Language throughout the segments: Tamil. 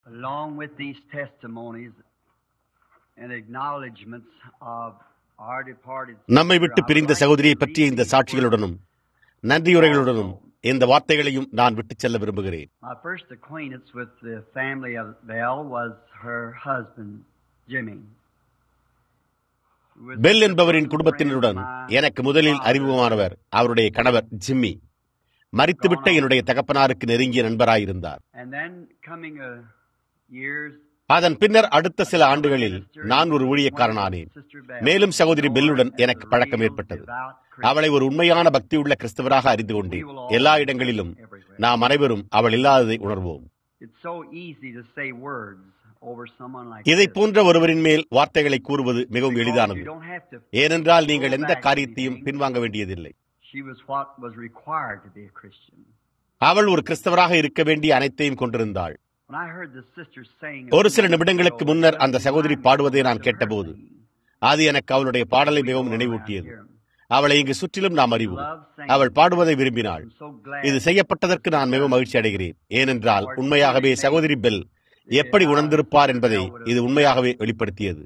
Along with these testimonies and acknowledgments of our departed நம்மை விட்டு பிரிந்த சகோதரியை பற்றிய இந்த சாட்சிகளுடனும் நன்றியுரைகளுடனும் இந்த வார்த்தைகளையும் நான் விட்டுச் செல்ல விரும்புகிறேன் My first acquaintance with the family of Bell was her husband, Jimmy. who was Bell a என்பவரின் friend குடும்பத்தினருடன் of my எனக்கு முதலில் father. அறிமுகமானவர் அவருடைய கணவர் ஜிம்மி மறித்துவிட்ட என்னுடைய தகப்பனாருக்கு நெருங்கிய நண்பராயிருந்தார் And then coming a years அதன் பின்னர் அடுத்த சில ஆண்டுகளில் நான் ஒரு ஊழியக்காரனானேன் மேலும் சகோதரி பெல்லுடன் எனக்கு பழக்கம் ஏற்பட்டது அவளை ஒரு உண்மையான பக்தியுள்ள கிறிஸ்தவராக அறிந்து கொண்டேன் எல்லா இடங்களிலும் நாம் அனைவரும் அவள் இல்லாததை உணர்வோம் It's so easy to say words over someone like இதை this. போன்ற ஒருவரின் மேல் வார்த்தைகளை கூறுவது மிகவும் Because எளிதானது you don't have to ஏனென்றால் நீங்கள் எந்த காரியத்தையும் பின்வாங்க வேண்டியதில்லை She was what was required to be a Christian. அவள் ஒரு கிறிஸ்தவராக இருக்க வேண்டிய அனைத்தையும் கொண்டிருந்தாள் When I heard the sister saying ஒரு சில நிமிடங்களுக்கு முன்னர் அந்த சகோதரி பாடுவதை நான் கேட்டபோது அது எனக்கு அவளுடைய பாடலை மிகவும் நினைவூட்டியது அவளை இங்கு சுற்றிலும் நாம் அறிவோம் அவள் பாடுவதை விரும்பினாள் இது செய்யப்பட்டதற்கு நான் மிகவும் மகிழ்ச்சி அடைகிறேன் ஏனென்றால் உண்மையாகவே சகோதரி பெல் எப்படி உணர்ந்திருப்பார் என்பதை இது உண்மையாகவே வெளிப்படுத்தியது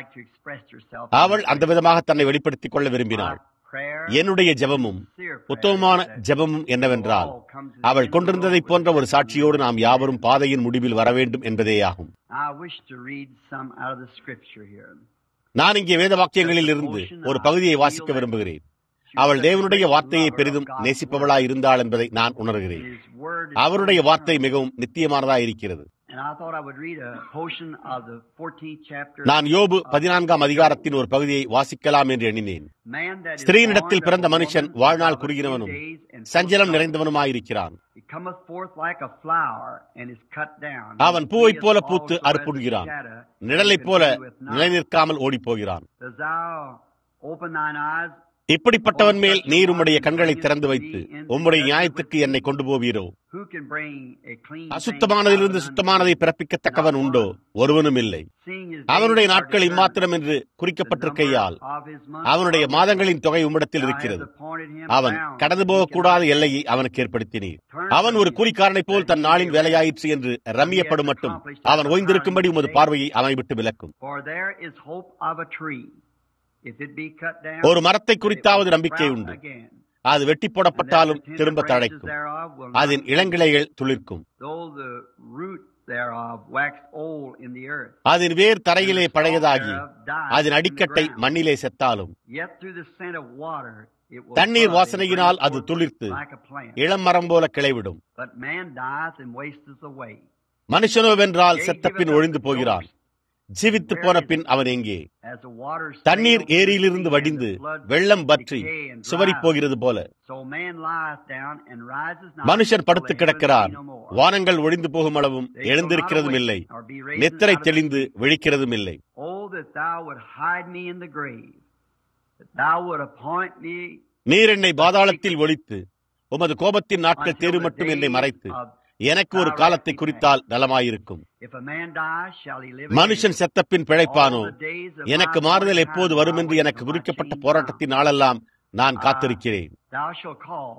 அவள் அந்த விதமாக தன்னை வெளிப்படுத்திக் கொள்ள விரும்பினாள் என்னுடைய ஜெபமும் உத்தமமான ஜெபமும் என்னவென்றால் அவள் கொண்டிருந்ததைப் போன்ற ஒரு சாட்சியோடு நாம் யாவரும் பாதையின் முடிவில் வர வேண்டும் என்பதேயாகும் I wish to read some out of the scripture here. நான் இங்கே வேத வாக்கியங்களில் இருந்து ஒரு பகுதியை வாசிக்க விரும்புகிறேன் அவள் தேவனுடைய வார்த்தையை பெரிதும் நேசிப்பவளாய் இருந்தாள் என்பதை நான் உணர்கிறேன் His word is அவருடைய வார்த்தை மிகவும் நித்தியமானதாய் இருக்கிறது And I thought I would read a portion of the 14th chapter. நான் யோபு பதினான்காம் அதிகாரத்தின் ஒரு பகுதியை வாசிக்கலாம் என்று எண்ணினேன் Man that is ஸ்திரீனிடத்தில் born பிறந்த of a மனுஷன் woman வாழ்நாள் of a குறுகினவனும் few days and சஞ்சலம் full of நிறைந்தவனுமாயிருக்கிறான் He cometh forth like a flower and is cut down. அவன் பூவைப் போல பூத்து அறுப்புண்கிறான் நிழலைப் போல நிலைநிற்காமல் ஓடிப் போகிறான் Does thou open thine eyes? இப்படிப்பட்டவன் மேல் நீர் உம்முடைய கண்களை திறந்து வைத்து உம்முடைய நியாயத்துக்கு என்னை கொண்டு போவீரோ Who can bring a clean அசுத்தமானதிலிருந்து thing out of சுத்தமானதை an பிறப்பிக்கத்தக்கவன் உண்டோ ஒருவனும் இல்லை Seeing his அவனுடைய days are நாட்கள் discerned, இம்மாத்திரம் என்று the குறிக்கப்பட்டிருக்கையால் number of his months அவனுடைய are மாதங்களின் தொகை உம்மிடத்தில் Thou இருக்கிறது hast appointed him அவன் bounds கடந்து that he போகக்கூடாத cannot எல்லையை அவனுக்கு ஏற்படுத்தினீர் அவன் ஒரு கூலிக்காரனைப் போல் தன் நாளின் வேலையாயிற்று என்று ரம்மியப்படும் மட்டும் அவன் ஓய்ந்திருக்கும்படி உமது பார்வையை அவனை விட்டு விலக்கும் For there is hope of a tree. If it be cut down, ஒரு மரத்தை it குறித்தாவது will நம்பிக்கை sprout உண்டு again. அது வெட்டி போடப்பட்டாலும் திரும்ப தழைக்கும் அதன் இளங்கிளைகள் துளிர்க்கும் Though the root thereof wax old in the earth, அதன் வேர் தரையிலே பழையதாகி அதன் அடிக்கட்டை மண்ணிலே செத்தாலும் yet through the scent of water it will தண்ணீர் bud and வாசனையினால் bring அது forth துளிர்த்து like a plant. இளம் மரம் போல கிளைவிடும் But man dieth and wasteth away. மனுஷனோவென்றால் செத்தப்பின் ஒழிந்து போகிறான் ஜீவித்து போன பின் அவன் எங்கே As the water தண்ணீர் sails ஏரியிலிருந்து and வடிந்து the floods வெள்ளம் பற்றி decay and சுவரிப் dry. போகிறது போல So man lieth down and rises not மனுஷன் till படுத்து the கிடக்கிறான் heavens be no more. வானங்கள் ஒழிந்து போகும் அளவும் They shall எழுந்திருக்கிறதும் not இல்லை awake, nor be raised நித்திரை out of the தெளிந்து விழிக்கிறதும் இல்லை Oh, that thou would hide me in the grave, that thou would appoint me நீர் என்னை பாதாளத்தில் ஒழித்து உமது கோபத்தின் நாட்கள் until தேறு the மட்டும் என்னை days மறைத்து of- எனக்கு ஒரு காலத்தை குறித்தால் நலமாயிருக்கும் If a man die, shall he live மனுஷன் again? செத்தப்பின் பிழைப்பானோ All the days of எனக்கு my மாறுதல் morning எப்போது time வரும் I என்று wait எனக்கு for my குறிக்கப்பட்ட change போராட்டத்தின் நாளெல்லாம் நான் Ah. காத்திருக்கிறேன் Thou shalt call,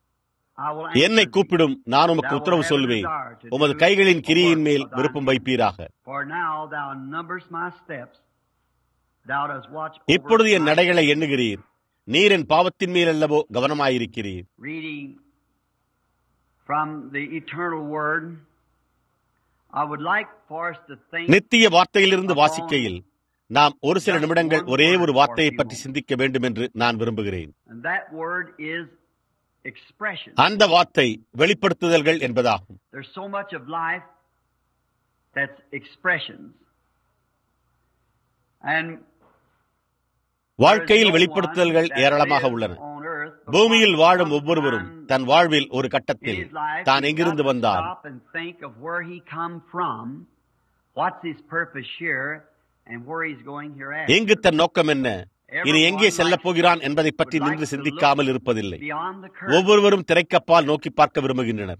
I will என்னை answer thee. கூப்பிடும் நான் உமக்கு Thou உத்தரவு wilt have a சொல்லுவேன் desire to உமது do கைகளின் the கிரியின் work மேல் of thine விருப்பம் hand. வைப்பீராக For now thou numberest my steps. Thou dost watch over இப்பொழுது என் my நடைகளை எண்ணுகிறீர் நீர் என் பாவத்தின் மேல் அல்லவோ கவனமாயிருக்கிறீர் reading from the eternal word, I would like for us to think நித்திய வார்த்தையிலிருந்து வாசிக்கையில் நாம் ஒரு சில நிமிடங்கள் ஒரே ஒரு வார்த்தையை பற்றி சிந்திக்க வேண்டும் என்று நான் விரும்புகிறேன் and that word is expression. அந்த வார்த்தை வெளிப்படுத்துதல்கள் என்பதாகும் There's so much of life that's expressions. And வாழ்க்கையில் வெளிப்படுத்துதல்கள் ஏராளமாக உள்ளன பூமியில் வாழும் ஒவ்வொருவரும் தன் வாழ்வில் ஒரு கட்டத்தில் தான் எங்கிருந்து வந்தான் எங்கு தன் நோக்கம் என்ன இனி எங்கே செல்லப் போகிறான் என்பதை பற்றி நின்று சிந்திக்காமல் இருப்பதில்லை ஒவ்வொருவரும் திரைக்கப்பால் நோக்கி பார்க்க விரும்புகின்றனர்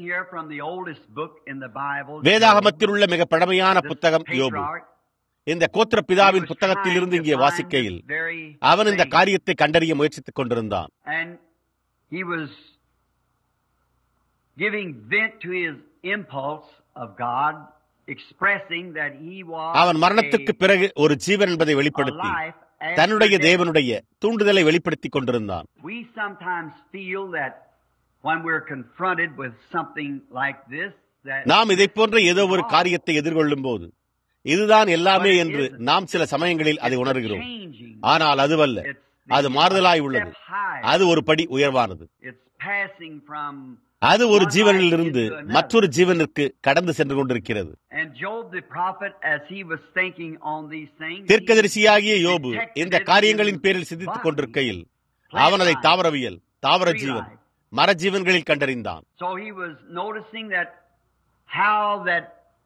வேதாகமத்தில் உள்ள மிக பழமையான புத்தகம் யோபு இந்த கோத்திர பிதாவின் புத்தகத்தில் இருந்து இங்கே வாசிக்கையில் அவன் இந்த காரியத்தை கண்டறிய முயற்சித்துக் கொண்டிருந்தான் And he was giving vent to his impulse of God expressing that he was அவன் மரணத்துக்கு a, பிறகு ஒரு ஜீவன் என்பதை a வெளிப்படுத்தி life after தன்னுடைய death. தேவனுடைய தூண்டுதலை வெளிப்படுத்திக் கொண்டிருந்தான் We sometimes feel that when we're confronted with something like this, that நாம் இதை போன்ற ஏதோ ஒரு காரியத்தை எதிர்கொள்ளும் போது இதுதான் எல்லாமே என்று நாம் சில சமயங்களில் அதை it's a உணர்கிறோம் changing. ஆனால் அதுவல்ல It's அது the மாறுதலாய் step உள்ளது higher. அது ஒரு படி உயர்வானது It's passing from அது ஒரு one ஜீவனில் life இருந்து into another. மற்றொரு ஜீவனிற்கு கடந்து சென்று கொண்டிருக்கிறது And Job the prophet, as he was thinking on these things, he தீர்க்கதரிசியாகிய யோபு இந்த காரியங்களின் பேரில் சிந்தித்துக் கொண்டிருக்கையில் அவன் அதை தாவரவியல் தாவர ஜீவன் மர ஜீவன்களில் கண்டறிந்தான் So he was noticing that how that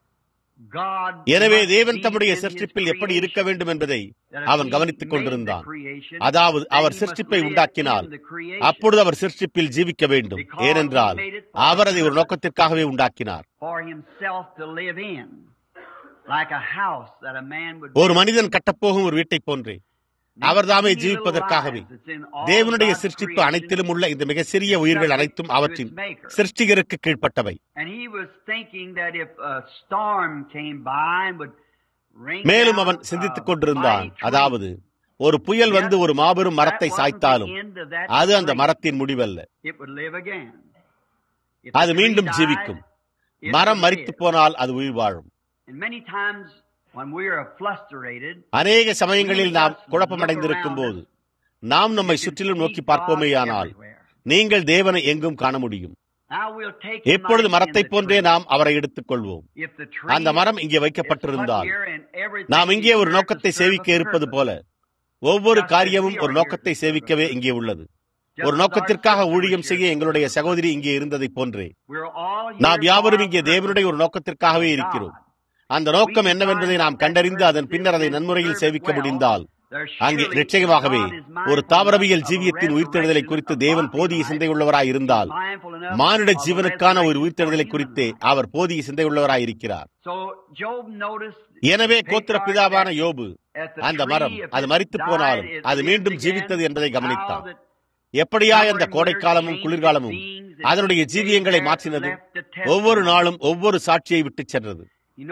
God எனவே must தேவன் be தம்முடைய in his சிருஷ்டிப்பில் எப்படி இருக்க creation, வேண்டும் என்பதை that if அவன் he கவனித்துக் made கொண்டிருந்தான் the creation, அதாவது then our he must சிருஷ்டிப்பை live உண்டாக்கினால் in the creation அப்பொழுது அவர் சிருஷ்டிப்பில் ஜீவிக்க வேண்டும் ஏனென்றால் அவர் அதை ஒரு நோக்கத்திற்காகவே உண்டாக்கினார் for himself to live in, like a house that a man would ஒரு மனிதன் கட்டப்போகும் ஒரு வீட்டைப் போன்றே அவர்தாமே ஜீவிப்பதற்காகவே தேவனுடைய சிருஷ்டிப்பு அனைத்திலும் உள்ள இந்த மிக சிறிய உயிர்கள் அனைத்தும் அவற்றின் சிருஷ்டிகருக்கு கீழ்ப்பட்டவை And he was thinking that if a storm came by and would rain மேலும் down அவன் a சிந்தித்துக் கொண்டிருந்தான் mighty tree, அதாவது ஒரு புயல் வந்து ஒரு மாபெரும் மரத்தை that wasn't சாய்த்தாலும் the end of that அது அந்த tree. மரத்தின் முடிவல்ல It would live again. If அது the tree மீண்டும் died, ஜீவிக்கும் it மரம் would மரித்து live. போனால் அது உயிர் வாழும் And many times when we are frustrated, அநேக சமயங்களில் நாம் குழப்பமடைந்திருக்கும் போது நாம் நம்மை சுற்றிலும் நோக்கி பார்ப்போமேயானால் நீங்கள் தேவனை எங்கும் காண முடியும் now we'll take எப்பொழுது him மரத்தை in the போன்றே tree. நாம் அவரை எடுத்துக் கொள்வோம் If the tree அந்த மரம் இங்கே is வைக்கப்பட்டிருந்தால் put here and everything நாம் இங்கே ஒரு is நோக்கத்தை there to serve சேவிக்க a இருப்பது purpose. போல ஒவ்வொரு காரியமும் ஒரு நோக்கத்தை சேவிக்கவே இங்கே உள்ளது ஒரு நோக்கத்திற்காக ஊழியம் செய்ய எங்களுடைய சகோதரி இங்கே இருந்ததை போன்றே We're all here நாம் யாவரும் for இங்கே a தேவனுடைய ஒரு purpose. நோக்கத்திற்காகவே இருக்கிறோம் அந்த நோக்கம் என்னவென்பதை நாம் கண்டறிந்து அதன் பின்னர் அதை நன்முறையில் சேவிக்க முடிந்தால் அங்கே நிச்சயமாகவே ஒரு தாவரவியல் ஜீவியத்தின் உயிர்த்தெழுதலை குறித்து தேவன் போதிய சிந்தையுள்ளவராய் இருந்தால் மானிட ஜீவனுக்கான ஒரு உயிர்த்தெழுதலை குறித்தே அவர் போதிய சிந்தையுள்ளவராய் இருக்கிறார் எனவே கோத்திர பிதாவான யோபு அந்த மரம் அது மரித்து போனாலும் அது மீண்டும் ஜீவித்தது என்பதை கவனித்தான் எப்படியாய் அந்த கோடைக்காலமும் குளிர்காலமும் அதனுடைய ஜீவியங்களை மாற்றினது ஒவ்வொரு நாளும் ஒவ்வொரு சாட்சியை விட்டுச் சென்றது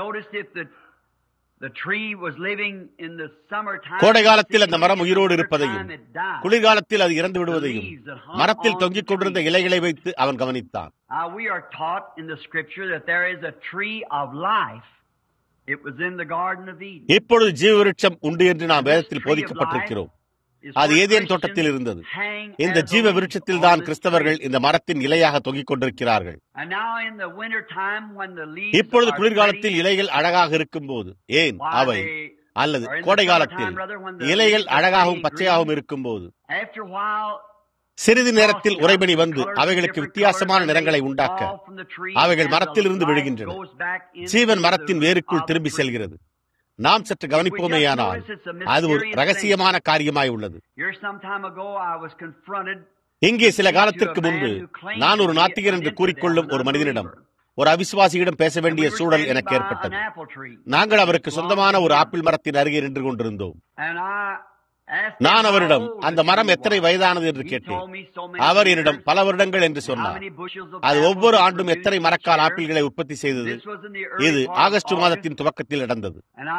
கோடை காலத்தில் அந்த மரம் உயிரோடு இருப்பதையும் குளிர்காலத்தில் அது இறந்து விடுவதையும் மரத்தில் தொங்கிக் கொண்டிருந்த இலைகளை வைத்து அவன் கவனித்தான் Now we are taught in the scripture that there is a tree of life. It was in the Garden of Eden. இப்பொழுது ஜீவவிருட்சம் உண்டு என்று நாம் வேதத்தில் போதிக்கப்பட்டிருக்கிறோம் Is அது where ஏதேன் தோட்டத்தில் Christians இருந்தது hang இந்த as a ஜீவ leaf விருட்சத்தில் on தான் this கிறிஸ்தவர்கள் tree. இந்த மரத்தின் இலையாக தொங்கிக் கொண்டிருக்கிறார்கள் And now in the winter time when the leaves இப்பொழுது are குளிர்காலத்தில் pretty, இலைகள் அழகாக இருக்கும் போது ஏன் why அவை they- அல்லது or in the கோடை summertime, காலத்தில் rather, when the இலைகள் leaves are அழகாகவும் pretty பச்சையாகவும் green, இருக்கும் போது after a while, சிறிது நேரத்தில் frost உறைபனி comes, வந்து colours, அவைகளுக்கு different வித்தியாசமான colours, நிறங்களை and they உண்டாக்க fall from the tree, அவைகள் and the மரத்திலிருந்து life விழுகின்றன goes back into Jeevan the மரத்தின் root வேருக்குள் of the திரும்பி tree. செல்கிறது நாம் சற்று கவனிப்போமேயானால் அது ஒரு ரகசியமான காரியமாய் உள்ளது Here some time ago I was confronted இங்கே சில காலத்திற்கு முன்பு நான் ஒரு நாத்திகர் என்று கூறிக்கொள்ளும் ஒரு மனிதனிடம் ஒரு அவிசுவாசியிடம் பேச வேண்டிய சூழல் எனக்கு ஏற்பட்டது நாங்கள் அவருக்கு சொந்தமான ஒரு ஆப்பிள் மரத்தின் அருகே நின்று கொண்டிருந்தோம் நான் அவரிடம் அந்த மரம் எத்தனை வயதானது என்று கேட்டேன் அவர் என்னிடம் பல வருடங்கள் என்று சொன்னார் அது ஒவ்வொரு ஆண்டும் எத்தனை மரக்கால் ஆப்பிள்களை உற்பத்தி செய்தது இது ஆகஸ்ட் மாதத்தின் துவக்கத்தில் நடந்தது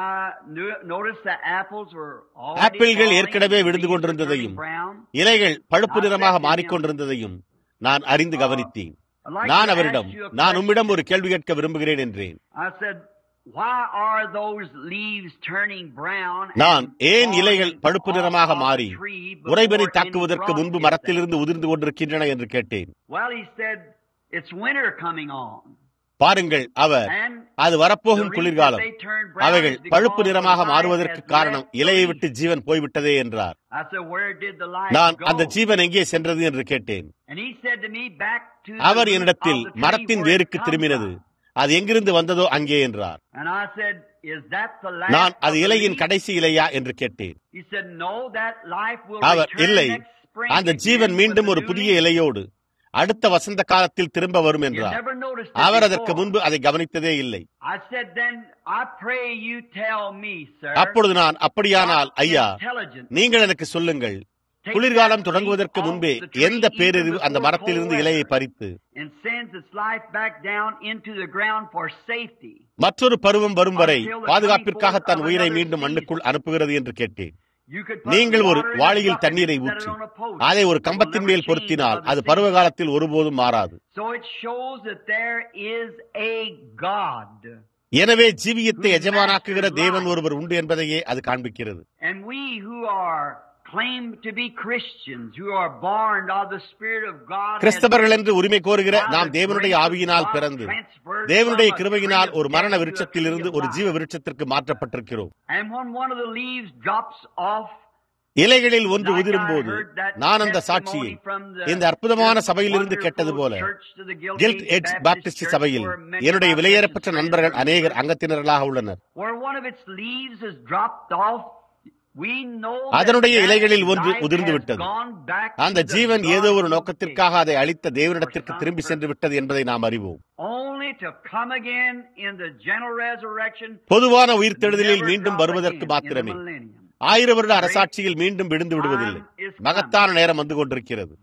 ஆப்பிள்கள் ஏற்கனவே விழுந்து கொண்டிருந்ததையும் இலைகள் பழுப்பு நிறமாக மாறிக்கொண்டிருந்ததையும் நான் அறிந்து கவனித்தேன் நான் அவரிடம் நான் உம்மிடம் ஒரு கேள்வி கேட்க விரும்புகிறேன் என்றேன் நான் ஏன் இலைகள் பழுப்பு நிறமாக மாறி உறைபனி தாக்குவதற்கு முன்பு மரத்திலிருந்து உதிர்ந்து கொண்டிருக்கின்றன என்று கேட்டேன் பாருங்கள் அவர் அது வரப்போகும் குளிர்காலம் அவைகள் பழுப்பு நிறமாக மாறுவதற்கு காரணம் இலையை விட்டு ஜீவன் போய்விட்டதே என்றார் நான் அந்த ஜீவன் எங்கே சென்றது என்று கேட்டேன் அவர் என்னிடத்தில் மரத்தின் வேருக்கு திரும்பினது அது எங்கிருந்து வந்ததோ அங்கே என்றார் நான் அது இலையின் கடைசி இலையா என்று கேட்டேன் அவர் இல்லை அந்த ஜீவன் மீண்டும் ஒரு புதிய இலையோடு அடுத்த வசந்த காலத்தில் திரும்ப வரும் என்றார் அவர் அதற்கு முன்பு அதை கவனித்ததே இல்லை அப்பொழுது நான் அப்படியானால் ஐயா நீங்கள் எனக்கு சொல்லுங்கள் குளிர்காலம் தொடங்குவதற்கு முன்பே எந்த பேரறிவு அந்த மரத்திலிருந்து இலையை பறித்து மற்றொரு பருவம் வரும் வரை பாதுகாப்பிற்காக தன் உயிரை மீண்டும் மண்ணுக்குள் அனுப்புகிறது என்று கேட்டேன் நீங்கள் ஒரு வாளியில் தண்ணீரை ஊற்றி அதை ஒரு கம்பத்தின் மேல் பொருத்தினால் அது பருவ காலத்தில் ஒருபோதும் மாறாது எனவே ஜீவியத்தை எஜமானாக்குகிற தேவன் ஒருவர் உண்டு என்பதையே அது காண்பிக்கிறது கிறிஸ்தவர்கள் என்று உரிமை கோருகிற நாம் தேவனுடைய ஆவியினால் பிறந்து தேவனுடைய கிருபையினால் ஒரு மரண விருட்சத்தில் இருந்து ஒரு ஜீவ விருட்சத்திற்கு மாற்றப்பட்டிருக்கிறோம் இலைகளில் ஒன்று உதிரும் போது நான் அந்த சாட்சியை இந்த அற்புதமான சபையிலிருந்து கேட்டது போல கில்ட் எட்ஜ் பாப்டிஸ்ட் சபையில் என்னுடைய விலையேறப்பட்ட நண்பர்கள் அநேகர் அங்கத்தினர்களாக உள்ளனர் அதனுடைய இலைகளில் ஒன்று உதிர்ந்து விட்டது அந்த ஜீவன் ஏதோ ஒரு நோக்கத்திற்காக அதை அளித்த தேவனிடத்திற்கு திரும்பி சென்று விட்டது என்பதை நாம் அறிவோம் பொதுவான உயிர்த்தெழுதலில் மீண்டும் வருவதற்கு மாத்திரமே ஆயிர வருட அரசாட்சியில் மீண்டும் விழுந்து விடுவதில்லை மகத்தான நேரம் வந்து கொண்டிருக்கிறது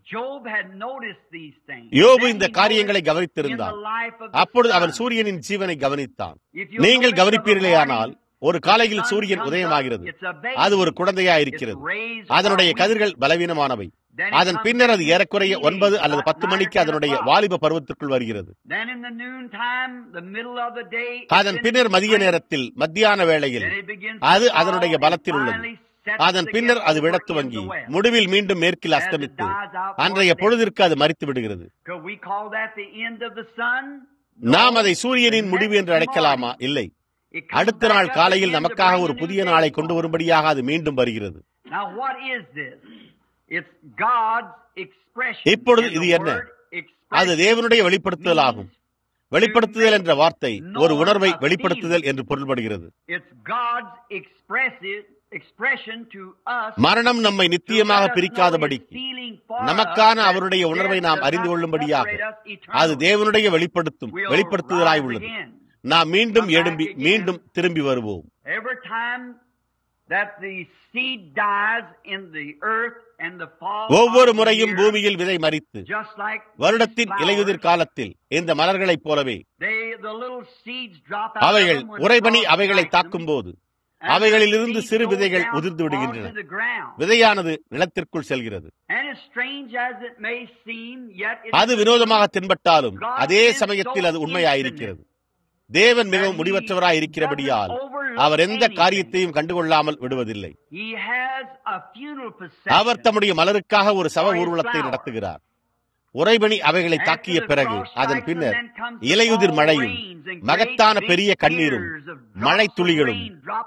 யோபு இந்த காரியங்களை கவனித்திருந்தார் அப்பொழுது அவன் சூரியனின் ஜீவனை கவனித்தான் நீங்கள் கவனிப்பீர்களேயானால் ஒரு காலையில் சூரியன் உதயமாகிறது அது ஒரு குழந்தையா இருக்கிறது அதனுடைய கதிர்கள் பலவீனமானவை அதன் பின்னர் அது ஏறக்குறைய ஒன்பது அல்லது பத்து மணிக்கு அதனுடைய வாலிப பருவத்திற்குள் வருகிறது அதன் பின்னர் மதிய நேரத்தில் மத்தியான வேளையில் அது அதனுடைய பலத்தில் உள்ளது அதன் பின்னர் அது விடத் துவங்கி முடிவில் மீண்டும் மேற்கில் அஸ்தமித்து அன்றைய பொழுதிற்கு அது மறித்து விடுகிறது நாம் அதை சூரியனின் முடிவு என்று அழைக்கலாமா இல்லை அடுத்த நாள் காலையில் நமக்காக ஒரு புதிய நாளை கொண்டு வரும்படியாக அது மீண்டும் வருகிறது இப்பொழுது இது என்ன அது தேவனுடைய வெளிப்படுத்துதல் ஆகும் வெளிப்படுத்துதல் என்ற வார்த்தை ஒரு உணர்வை வெளிப்படுத்துதல் என்று பொருள்படுகிறது மரணம் நம்மை நித்தியமாக பிரிக்காதபடிக்கு நமக்கான அவருடைய உணர்வை நாம் அறிந்து கொள்ளும்படியாக அது தேவனுடைய வெளிப்படுத்தும் வெளிப்படுத்துதலாய் உள்ளது நாம் மீண்டும் எழும்பி மீண்டும் திரும்பி வருவோம் ஒவ்வொரு முறையும் பூமியில் விதை மறித்து வருடத்தின் இலையுதிர் காலத்தில் இந்த மலர்களைப் போலவே அவைகள் உறைபனி அவைகளை தாக்கும் போது அவைகளிலிருந்து சிறு விதைகள் உதிர்ந்து விடுகின்றன விதையானது நிலத்திற்குள் செல்கிறது அது வினோதமாக தென்பட்டாலும் அதே சமயத்தில் அது உண்மையாயிருக்கிறது தேவன் மிகவும் முடிவற்றவராய் இருக்கிறபடியால் அவர் எந்த காரியத்தையும் கண்டுகொள்ளாமல் விடுவதில்லை அவர் தம்முடைய மலருக்காக ஒரு சவ ஊர்வலத்தை நடத்துகிறார் உறைபணி அவைகளை தாக்கிய பிறகு அதன் பின்னர் இலையுதிர் மழையும் மகத்தான பெரிய கண்ணீரும் மழை துளிகளும்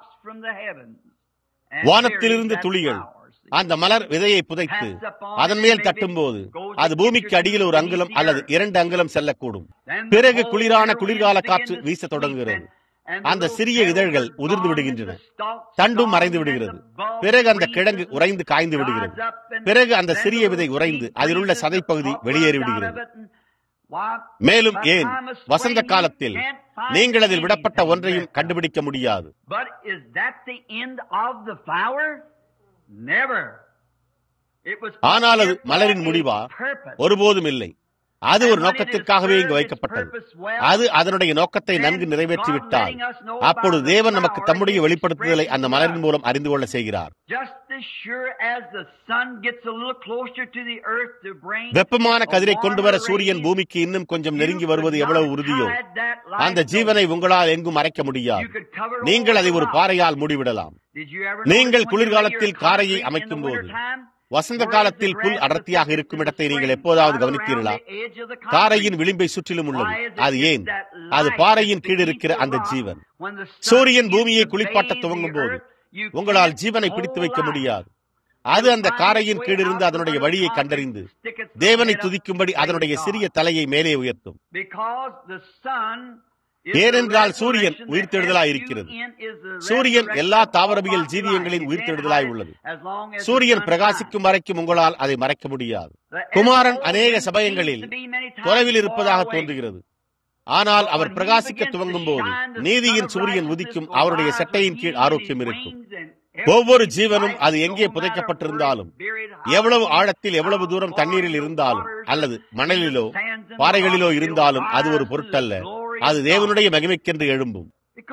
வானத்திலிருந்து துளிகள் அந்த மலர் விதையை புதைத்து அதன் மேல் தட்டும் போது அது பூமிக்கு அடியில் ஒரு அங்குலம் அல்லது இரண்டு அங்குலம் செல்லக்கூடும் பிறகு குளிரான குளிர்கால காற்று வீச தொடங்குகிறது அந்த சிறிய இதழ்கள் உதிர்ந்து விடுகின்றன தண்டும் மறைந்து விடுகிறது பிறகு அந்த கிழங்கு உறைந்து காய்ந்து விடுகிறது பிறகு அந்த சிறிய விதை உறைந்து அதில் உள்ள சதைப்பகுதி வெளியேறி விடுகிறது மேலும் ஏன் வசந்த காலத்தில் நீங்கள் அதில் விடப்பட்ட ஒன்றையும் கண்டுபிடிக்க முடியாது ஆனால் அது மலரின் முடிவா ஒருபோதும் இல்லை அது ஒரு நோக்கத்திற்காகவே இங்கு வைக்கப்பட்டது அது அதனுடைய நோக்கத்தை நன்கு நிறைவேற்றிவிட்டால் அப்பொழுது தேவன் நமக்கு தம்முடைய வெளிப்படுத்துதலை அந்த மலரின் மூலம் அறிந்து கொள்ள செய்கிறார் வெப்பமான கதிரை கொண்டு வர சூரியன் பூமிக்கு இன்னும் கொஞ்சம் நெருங்கி வருவது எவ்வளவு உறுதியோ அந்த ஜீவனை உங்களால் எங்கும் மறைக்க முடியாது நீங்கள் அதை ஒரு பாறையால் மூடிவிடலாம் நீங்கள் குளிர்காலத்தில் காரையை அமைக்கும் போது வசந்த காலத்தில் புல் அடர்த்தியாக இருக்கும் இடத்தை நீங்கள் எப்போதாவது கவனித்தீர்களா காரையின் விளிம்பை சுற்றிலும் உள்ளது அது ஏன் அது பாறையின் கீழ் இருக்கிற அந்த ஜீவன் சூரியன் பூமியை குளிப்பாட்ட துவங்கும் போது உங்களால் ஜீவனை பிடித்து வைக்க முடியாது அது அந்த காரையின் கீழிருந்து அதனுடைய வழியை கண்டறிந்து தேவனை துதிக்கும்படி அதனுடைய சிறிய தலையை மேலே உயர்த்தும் ஏனென்றால் சூரியன் உயிர்த்தெழுதலாய் இருக்கிறது சூரியன் எல்லா தாவரவியல் ஜீவியங்களின் உயிர்த்தெழுதலாய் உள்ளது சூரியன் பிரகாசிக்கும் வரைக்கும் உங்களால் அதை மறைக்க முடியாது குமாரன் அநேக சமயங்களில் தொலைவில் இருப்பதாக தோன்றுகிறது ஆனால் அவர் பிரகாசிக்க துவங்கும் போது நீதியின் சூரியன் உதிக்கும் அவருடைய செட்டையின் கீழ் ஆரோக்கியம் இருக்கும் ஒவ்வொரு ஜீவனும் அது எங்கே புதைக்கப்பட்டிருந்தாலும் எவ்வளவு ஆழத்தில் எவ்வளவு தூரம் தண்ணீரில் இருந்தாலும் அல்லது மணலிலோ பாறைகளிலோ இருந்தாலும் அது ஒரு பொருட்டல்ல அது தேவனுடைய மகிமைக்கென்று எழும்பும்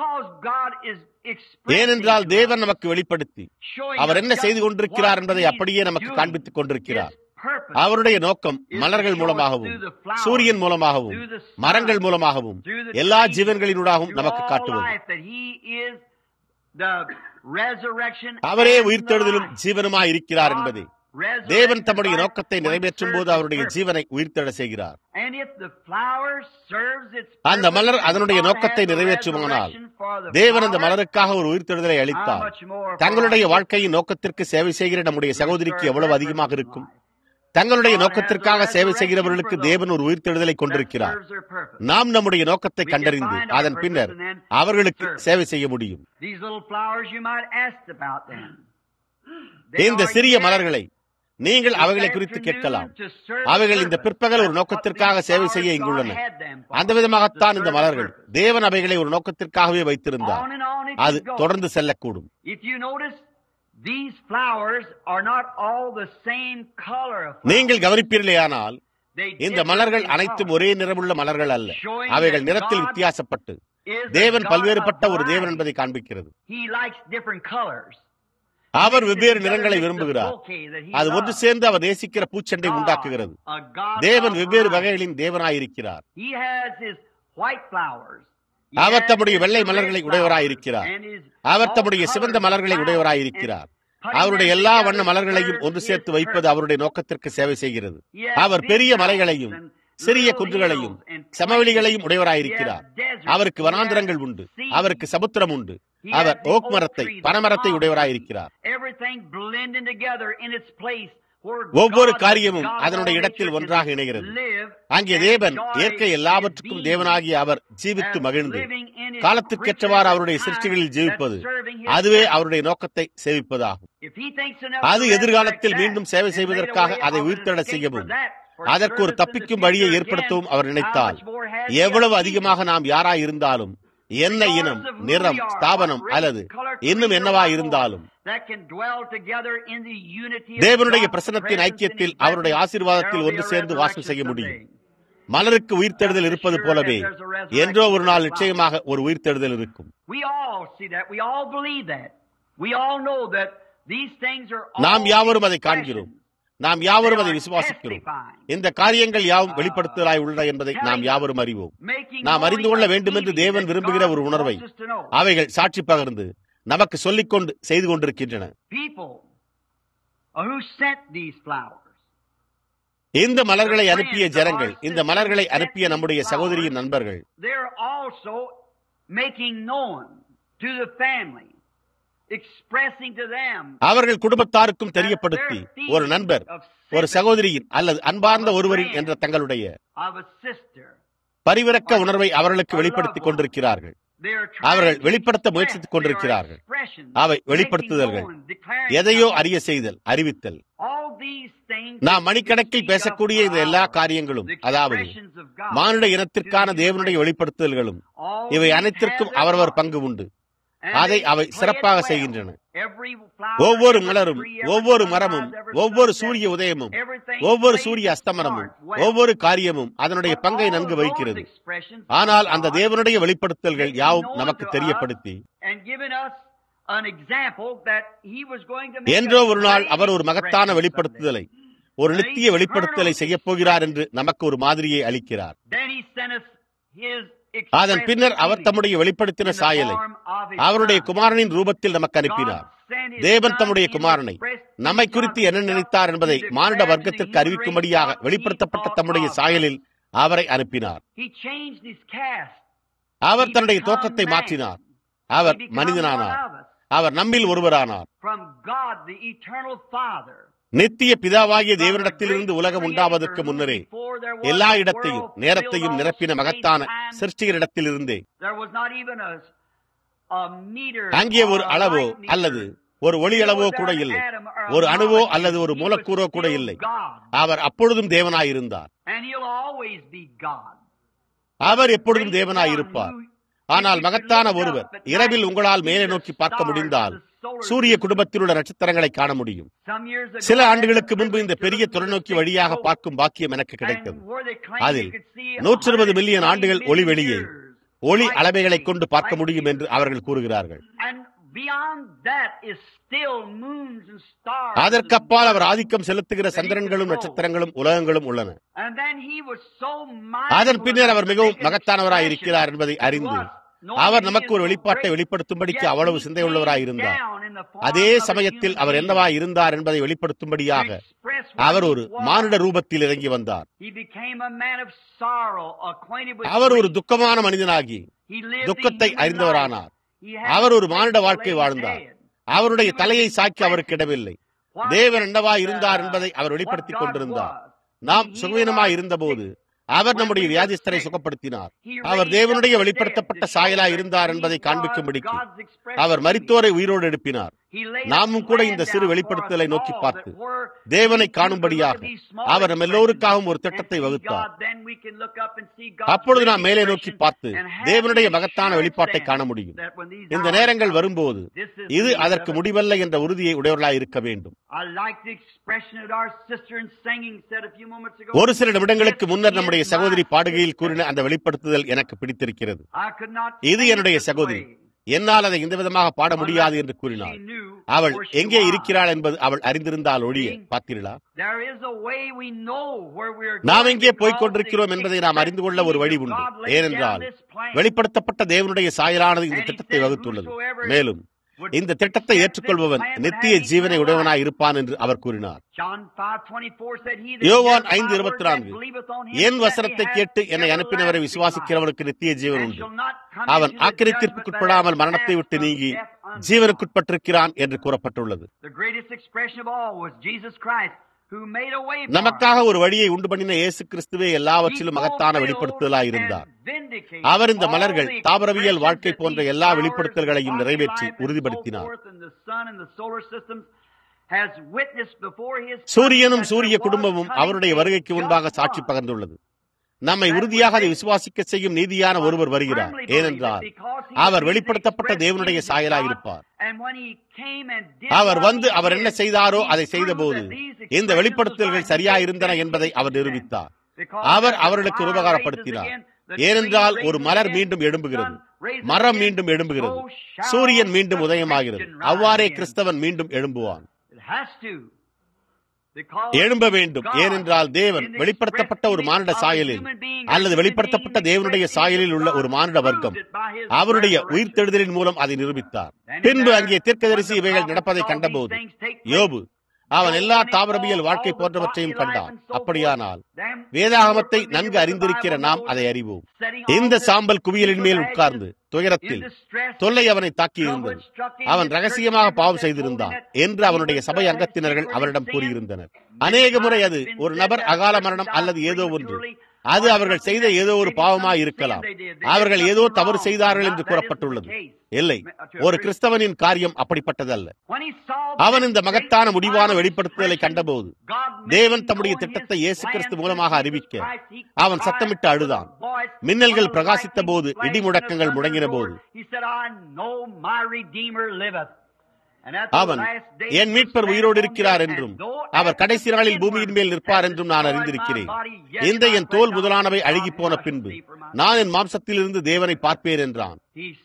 ஏனென்றால் தேவன் நமக்கு வெளிப்படுத்தி அவர் என்ன செய்து கொண்டிருக்கிறார் என்பதை அப்படியே நமக்கு காண்பித்துக் கொண்டிருக்கிறார் அவருடைய நோக்கம் மலர்கள் மூலமாகவும் சூரியன் மூலமாகவும் மரங்கள் மூலமாகவும் எல்லா ஜீவன்களினூடாகவும் நமக்கு காட்டுவது அவரே உயிர்த்தெழுதலும் ஜீவனுமாய் இருக்கிறார் என்பதே தேவன் தம்முடைய நோக்கத்தை நிறைவேற்றும் போது அவருடைய ஜீவனை உயிர்த்தெழ செய்கிறார் அந்த மலர் அதனுடைய நோக்கத்தை நிறைவேற்றுமானால் தேவன் அந்த மலருக்காக ஒரு உயிர்த்தெழுதலை அளித்தார் தங்களுடைய வாழ்க்கையின் நோக்கத்திற்கு சேவை செய்கிற நம்முடைய சகோதரிக்கு எவ்வளவு அதிகமாக இருக்கும் தங்களுடைய நோக்கத்திற்காக சேவை செய்கிறவர்களுக்கு தேவன் ஒரு உயிர்த்தெழுதலை கொண்டிருக்கிறார் நாம் நம்முடைய நோக்கத்தை கண்டறிந்து அதன் பின்னர் அவர்களுக்கு சேவை செய்ய முடியும் இந்த சிறிய மலர்களை நீங்கள் அவைகளை குறித்து கேட்கலாம் அவைகள் இந்த பிற்பகல் ஒரு நோக்கத்திற்காக சேவை செய்ய இங்குள்ளன அந்த விதமாகத்தான் இந்த மலர்கள் தேவன் அவைகளை ஒரு நோக்கத்திற்காகவே வைத்திருந்தார் அது தொடர்ந்து செல்லக்கூடும் நீங்கள் கவனிப்பீர்களேயானால் இந்த மலர்கள் அனைத்தும் ஒரே நிறமுள்ள மலர்கள் அல்ல அவைகள் நிறத்தில் வித்தியாசப்பட்டு தேவன் பல்வேறுபட்ட ஒரு தேவன் என்பதை காண்பிக்கிறது அவர் வெவ்வேறு நிறங்களை விரும்புகிறார் அது ஒன்று சேர்ந்து அவர் நேசிக்கிற பூச்செண்டை உண்டாக்குகிறது தேவன் வெவ்வேறு வகைகளின் தேவனாயிருக்கிறார் அவர் தம்முடைய வெள்ளை மலர்களை உடையவராயிருக்கிறார் அவர் தம்முடைய சிவந்த மலர்களை உடையவராயிருக்கிறார் அவருடைய எல்லா வண்ண மலர்களையும் ஒன்று சேர்த்து வைப்பது அவருடைய நோக்கத்திற்கு சேவை செய்கிறது அவர் பெரிய மலைகளையும் சிறிய குன்றுகளையும் சமவெளிகளையும் உடையவராயிருக்கிறார் அவருக்கு வனாந்திரங்கள் உண்டு அவருக்கு சமுத்திரம் உண்டு அவர் ஓக் மரத்தை பனமரத்தை உடையவராயிருக்கிறார் ஒவ்வொரு காரியமும் அதனுடைய இடத்தில் ஒன்றாக இணைகிறது அங்கே தேவன் இயற்கை எல்லாவற்றுக்கும் தேவனாகிய அவர் ஜீவித்து மகிழ்ந்து காலத்துக்கேற்றவாறு அவருடைய சிருஷ்டிகளில் ஜீவிப்பது அதுவே அவருடைய நோக்கத்தை சேவிப்பதாகும் அது எதிர்காலத்தில் மீண்டும் சேவை செய்வதற்காக அதை உயிர்த்தெழ செய்யவும் அதற்கு ஒரு தப்பிக்கும் வழியை ஏற்படுத்தவும் அவர் நினைத்தால் எவ்வளவு அதிகமாக நாம் யாராய் இருந்தாலும் என்ன இனம் நிறம் ஸ்தாபனம் அல்லது இன்னும் என்னவா இருந்தாலும் தேவனுடைய பிரசனத்தின் ஐக்கியத்தில் அவருடைய ஆசீர்வாதத்தில் ஒன்று சேர்ந்து வாசம் செய்ய முடியும் மலருக்கு உயிர்த்தெழுதல் இருப்பது போலவே என்றோ ஒரு நாள் நிச்சயமாக ஒரு உயிர்த்தெழுதல் இருக்கும் நாம் யாவரும் அதை காண்கிறோம் நாம் யாவரும் அதை விசுவாசிக்கிறோம் இந்த காரியங்கள் யாவும் வெளிப்படுத்துதலாய் உள்ளன என்பதை நாம் யாவரும் அறிவோம் நாம் அறிந்து கொள்ள வேண்டும் என்று தேவன் விரும்புகிற ஒரு உணர்வை அவைகள் சாட்சி பகர்ந்து நமக்கு சொல்லிக்கொண்டு செய்து கொண்டிருக்கின்றன இந்த மலர்களை அனுப்பிய ஜனங்கள் இந்த மலர்களை அனுப்பிய நம்முடைய சகோதரியின் நண்பர்கள் அவர்கள் குடும்பத்தாருக்கும் தெரியப்படுத்தி ஒரு நண்பர் ஒரு சகோதரியின் அல்லது அன்பார்ந்த ஒருவரின் என்ற தங்களுடைய பரிவிறக்க உணர்வை அவர்களுக்கு வெளிப்படுத்திக் கொண்டிருக்கிறார்கள் அவர்கள் வெளிப்படுத்த முயற்சித்துக் கொண்டிருக்கிறார்கள் அவை வெளிப்படுத்துதல்கள் எதையோ அறிய செய்தல் அறிவித்தல் நாம் மணிக்கணக்கில் பேசக்கூடிய இந்த எல்லா காரியங்களும் அதாவது மானுட இனத்திற்கான தேவனுடைய வெளிப்படுத்துதல்களும் இவை அனைத்திற்கும் அவரவர் பங்கு உண்டு அதை அவை சிறப்பாக செய்கின்றன ஒவ்வொரு மலரும் ஒவ்வொரு மரமும் ஒவ்வொரு சூரிய உதயமும் ஒவ்வொரு சூரிய அஸ்தமனமும் ஒவ்வொரு காரியமும் அதனுடைய பங்கை நன்கு வைக்கிறது ஆனால் அந்த தேவனுடைய வெளிப்படுத்தல்கள் யாவும் நமக்கு தெரியப்படுத்தி என்றோ ஒரு நாள் அவர் ஒரு மகத்தான வெளிப்படுத்துதலை ஒரு நித்திய வெளிப்படுத்தலை செய்யப் போகிறார் என்று நமக்கு ஒரு மாதிரியை அளிக்கிறார் அதன் பின்னர் அவர் தம்முடைய வெளிப்படுத்தின சாயலை அவருடைய குமாரனின் ரூபத்தில் நமக்கு அனுப்பினார் தேவன் தம்முடைய குமாரனை நம்மை குறித்து என்ன நினைத்தார் என்பதை மானிட வர்க்கத்திற்கு அறிவிக்கும்படியாக வெளிப்படுத்தப்பட்ட தம்முடைய சாயலில் அவரை அனுப்பினார் அவர் தன்னுடைய தோற்றத்தை மாற்றினார் அவர் மனிதனானார் அவர் நம்மில் ஒருவரானார் நித்திய பிதாவாகிய தேவனிடத்திலிருந்து உலகம் உண்டாவதற்கு முன்னரே எல்லா இடத்தையும் நேரத்தையும் நிரப்பின மகத்தான சிருஷ்டிகரிடத்திலிருந்தே அங்கே ஒரு அளவோ அல்லது ஒரு ஒளி அளவோ கூட இல்லை ஒரு அணுவோ அல்லது ஒரு மூலக்கூறோ கூட இல்லை அவர் அப்பொழுதும் தேவனாயிருந்தார் அவர் எப்பொழுதும் தேவனாயிருப்பார் ஆனால் மகத்தான ஒருவர் இரவில் உங்களால் மேலே நோக்கி பார்க்க முடிந்தால் சூரிய குடும்பத்தில் உள்ள நட்சத்திரங்களை காண முடியும் சில ஆண்டுகளுக்கு முன்பு இந்த பெரிய தொலைநோக்கி வழியாக பார்க்கும் பாக்கியம் எனக்கு கிடைத்தது அதில் நூற்றி இருபது மில்லியன் ஆண்டுகள் ஒளி வெளியே ஒளி அளவைகளை கொண்டு பார்க்க முடியும் என்று அவர்கள் கூறுகிறார்கள் அதற்கப்பால் அவர் ஆதிக்கம் செலுத்துகிற சந்திரன்களும் நட்சத்திரங்களும் உலகங்களும் உள்ளன அதன் பின்னர் அவர் மிகவும் மகத்தானவராய் இருக்கிறார் என்பதை அறிந்து அவர் நமக்கு ஒரு வெளிப்பாட்டை வெளிப்படுத்தும்படிக்கு அவ்வளவு சிந்தையுள்ளவராய் இருந்தார் அதே சமயத்தில் அவர் என்னவாய் இருந்தார் என்பதை வெளிப்படுத்தும்படியாக அவர் ஒரு மானிட ரூபத்தில் இறங்கி வந்தார் அவர் ஒரு துக்கமான மனிதனாகி துக்கத்தை அறிந்தவரானார் அவர் ஒரு மானிட வாழ்க்கை வாழ்ந்தார் அவருடைய தலையை சாக்கி அவருக்கு இடவில்லை தேவன் என்னவாய் இருந்தார் என்பதை அவர் வெளிப்படுத்திக் கொண்டிருந்தார் நாம் சுகவீனமாய் இருந்தபோது அவர் நம்முடைய வியாதிஸ்தரை சுகப்படுத்தினார் அவர் தேவனுடைய வெளிப்படுத்தப்பட்ட சாயலாய் இருந்தார் என்பதை காண்பிக்கும்படிக்கு அவர் மரித்தோரை உயிரோடு எழுப்பினார் நாமும் கூட இந்த சிறு வெளிப்படுத்தலை நோக்கி பார்த்து தேவனை காணும்படியாக அவர் நம் எல்லோருக்காகவும் ஒரு திட்டத்தை வகுத்தார் அப்பொழுது நாம் மேலே நோக்கி பார்த்து தேவனுடைய மகத்தான வெளிப்பாட்டை காண முடியும் இந்த நேரங்கள் வரும்போது இது அதற்கு முடிவல்ல என்ற உறுதியை உடையவர்களாய் இருக்க வேண்டும் ஒரு சில நிமிடங்களுக்கு முன்னர் நம்முடைய சகோதரி பாடுகையில் கூறின அந்த வெளிப்படுத்துதல் எனக்கு பிடித்திருக்கிறது இது என்னுடைய சகோதரி என்னால் அதை இந்த விதமாக பாட முடியாது என்று கூறினாள் அவள் எங்கே இருக்கிறாள் என்பது அவள் அறிந்திருந்தால் ஒழிய பார்த்தீர்களா நாம் எங்கே போய்க் கொண்டிருக்கிறோம் என்பதை நாம் அறிந்து கொள்ள ஒரு வழி உண்டு ஏனென்றால் வெளிப்படுத்தப்பட்ட தேவனுடைய சாயலானது இந்த திட்டத்தை வகுத்துள்ளது மேலும் இந்த திட்டத்தை ஏற்றுக்கொள்பவன் நித்திய ஜீவனை உடையவனாய் இருப்பான் என்று அவர் கூறினார் யோவான் ஐந்து இருபத்தி நான்கு என் வசனத்தை கேட்டு என்னை அனுப்பினவரை விசுவாசிக்கிறவனுக்கு நித்திய ஜீவன் உண்டு அவன் ஆக்கிரத்திற்குட்படாமல் மரணத்தை விட்டு நீங்கி ஜீவனுக்குட்பட்டிருக்கிறான் என்று கூறப்பட்டுள்ளது நமக்காக ஒரு வழியை உண்டு பண்ணின இயேசு கிறிஸ்துவே எல்லாவற்றிலும் மகத்தான வெளிப்படுத்துதலாய் இருந்தார் அவர் இந்த மலர்கள் தாவரவியல் வாழ்க்கை போன்ற எல்லா வெளிப்படுத்தல்களையும் நிறைவேற்றி உறுதிப்படுத்தினார் சூரியனும் சூரிய குடும்பமும் அவருடைய வருகைக்கு முன்பாக சாட்சி பகர்ந்துள்ளது நம்மை உறுதியாக அதை விசுவாசிக்க செய்யும் நீதியான ஒருவர் வருகிறார் ஏனென்றால் அவர் வெளிப்படுத்தப்பட்ட தேவனுடைய சாயலாயிருப்பார் அவர் வந்து அவர் என்ன செய்தாரோ அதை செய்தபோது இந்த வெளிப்படுத்தல்கள் சரியாயிருந்தன என்பதை அவர் நிரூபித்தார் அவர் அவர்களுக்கு உபகாரப்படுத்தினார் ஏனென்றால் ஒரு மலர் மீண்டும் எழும்புகிறது மரம் மீண்டும் எழும்புகிறது சூரியன் மீண்டும் உதயமாகிறது அவ்வாறே கிறிஸ்தவன் மீண்டும் எழும்புவான் எழும்ப வேண்டும் ஏனென்றால் தேவன் வெளிப்படுத்தப்பட்ட ஒரு மானிட சாயலில் அல்லது வெளிப்படுத்தப்பட்ட தேவனுடைய சாயலில் உள்ள ஒரு மானிட வர்க்கம் அவருடைய உயிர்த்தெழுதலின் மூலம் அதை நிரூபித்தார் பின்பு அங்கே தீர்க்கதரிசி இவைகள் நடப்பதை கண்டபோது யோபு அவன் எல்லா தாவரவியல் வாழ்க்கை போன்றவற்றையும் கண்டான் அப்படியானால் வேதாகமத்தை நன்கு அறிந்திருக்கிற நாம் அதை அறிவோம் இந்த சாம்பல் குவியலின் மேல் உட்கார்ந்து துயரத்தில் தொல்லை அவனை தாக்கி இருந்தது அவன் ரகசியமாக பாவம் செய்திருந்தான் என்று அவனுடைய சபை அங்கத்தினர்கள் அவரிடம் கூறியிருந்தனர் அநேக முறை அது ஒரு நபர் அகால மரணம் அல்லது ஏதோ ஒன்று அது அவர்கள் செய்த ஏதோ ஒரு பாவமாய் இருக்கலாம் அவர்கள் ஏதோ தவறு செய்தார்கள் என்று கூறப்பட்டுள்ளது இல்லை ஒரு கிறிஸ்தவனின் காரியம் அப்படிப்பட்டதல்ல அவன் இந்த மகத்தான முடிவான வெளிப்படுத்துதலை கண்டபோது தேவன் தம்முடைய திட்டத்தை இயேசு கிறிஸ்து மூலமாக அறிவிக்க அவன் சத்தமிட்டு அழுதான் மின்னல்கள் பிரகாசித்த போது இடி முழக்கங்கள் முடங்கின போது அவன் என் மீட்பர் உயிரோடு இருக்கிறார் என்றும் அவர் கடைசி நாளில் பூமியின் மேல் நிற்பார் என்றும் நான் அறிந்திருக்கிறேன் இந்த என் தோல் முதலானவை அழுகி போன பின்பு நான் என் மாம்சத்திலிருந்து தேவனை பார்ப்பேன் என்றான்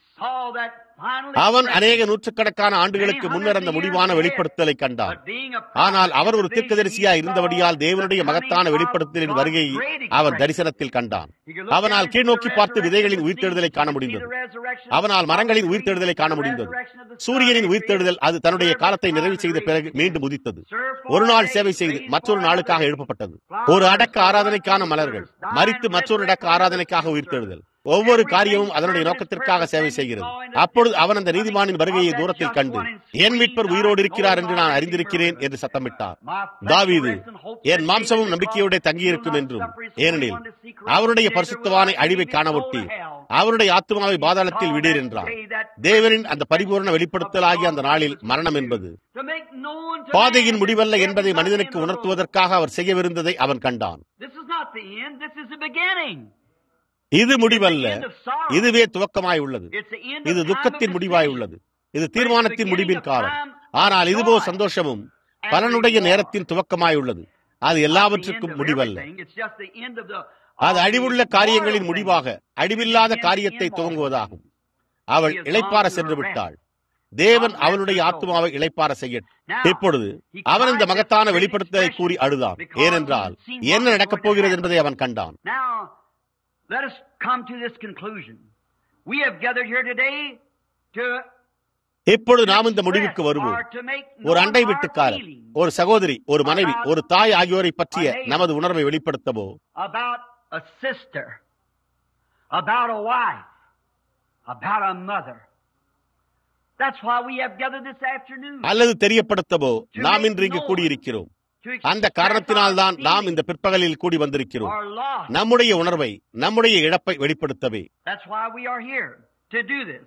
அவன் அநேக நூற்றுக்கணக்கான ஆண்டுகளுக்கு முன்னர் அந்த முடிவான வெளிப்படுத்தலை கண்டான் ஆனால் அவர் ஒரு தீர்க்கதரிசியா இருந்தபடியால் தேவனுடைய மகத்தான வெளிப்படுத்தலின் வருகையை அவன் தரிசனத்தில் கண்டான் அவனால் கீழ்நோக்கி பார்த்து விதைகளின் உயிர்த்தெழுதலை காண முடிந்தது அவனால் மரங்களின் உயிர்த்தெழுதலை காண முடிந்தது சூரியனின் உயிர்த்தெழுதல் அது தன்னுடைய காலத்தை நிறைவு செய்த பிறகு மீண்டும் உதித்தது ஒரு நாள் சேவை செய்து மற்றொரு நாளுக்காக எழுப்பப்பட்டது ஒரு அடக்க ஆராதனைக்கான மலர்கள் மறித்து மற்றொரு அடக்க ஆராதனைக்காக உயிர்த்தெழுதல் ஒவ்வொரு காரியமும் அதனுடைய நோக்கத்திற்காக சேவை செய்கிறது அப்பொழுது அவன் அந்த நீதிமானின் வருகையை தூரத்தில் கண்டு என் மீட்பர் உயிரோடு இருக்கிறார் என்று நான் அறிந்திருக்கிறேன் என்று சத்தமிட்டார் தாவீது என் மாம்சமும் நம்பிக்கையோட தங்கியிருக்கும் என்றும் ஏனெனில் அவருடைய பரிசுத்தவானை அழிவை காணவொட்டி அவருடைய ஆத்மாவை பாதாளத்தில் விடீர் என்றார் தேவனின் அந்த பரிபூர்ண வெளிப்படுத்தலாகிய அந்த நாளில் மரணம் என்பது பாதையின் முடிவல்ல என்பதை மனிதனுக்கு உணர்த்துவதற்காக அவர் செய்யவிருந்ததை அவன் கண்டான் இது முடிவல்ல இதுவே துவக்கமாய் உள்ளது இது துக்கத்தின் முடிவாய் உள்ளது இது தீர்மானத்தின் முடிவின் காலம் ஆனால் இதுவோ சந்தோஷமும் பலனுடைய நேரத்தின் துவக்கமாய் உள்ளது அது எல்லாவற்றுக்கும் முடிவல்ல அது அழிவுள்ள காரியங்களின் முடிவாக அழிவில்லாத காரியத்தை துவங்குவதாகும் அவள் இளைப்பார சென்று விட்டாள் தேவன் அவளுடைய ஆத்மாவை இளைப்பார செய்யட்டும் இப்பொழுது அவன் இந்த மகத்தான வெளிப்படுத்தலை கூறி அழுதான் ஏனென்றால் என்ன நடக்கப் போகிறது என்பதை அவன் கண்டான் Let us come to this conclusion. We have gathered here today to இப்பொழுது நாம் இந்த முடிவுக்கு வருவோம் ஒரு அண்டை வீட்டுக்காரர் ஒரு சகோதரி ஒரு மனைவி ஒரு தாய் ஆகியோரை பற்றிய நமது உணர்வை வெளிப்படுத்தவோ about a sister, about a wife, about a mother. That's why we have gathered this afternoon. அல்லது தெரியப்படுத்தவோ நாம் இன்று இங்கு கூடியிருக்கிறோம் to அந்த express காரணத்தினால்தான் our நாம் இந்த feelings, பிற்பகலில் கூடி வந்திருக்கிறோம் our loss. நம்முடைய உணர்வை நம்முடைய இழப்பை வெளிப்படுத்தவே That's why we are here to do this.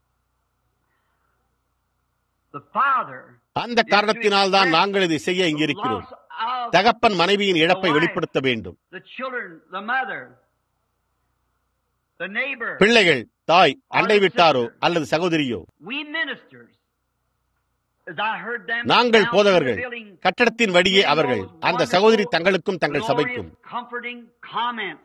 The father அந்த காரணத்தினால்தான் நாங்கள் இதை செய்ய இங்கு இருக்கிறோம் தகப்பன் மனைவியின் இழப்பை வெளிப்படுத்த வேண்டும் the children, the mother, the neighbor. பிள்ளைகள் தாய் அண்டை விட்டாரோ அல்லது சகோதரியோ We ministers, as I heard them நாங்கள் down போதவர்கள் in the building, கட்டடத்தின் வழியே அவர்கள் அந்த சகோதரி தங்களுக்கும் தங்கள் glorious, சபைக்கும் comforting comments,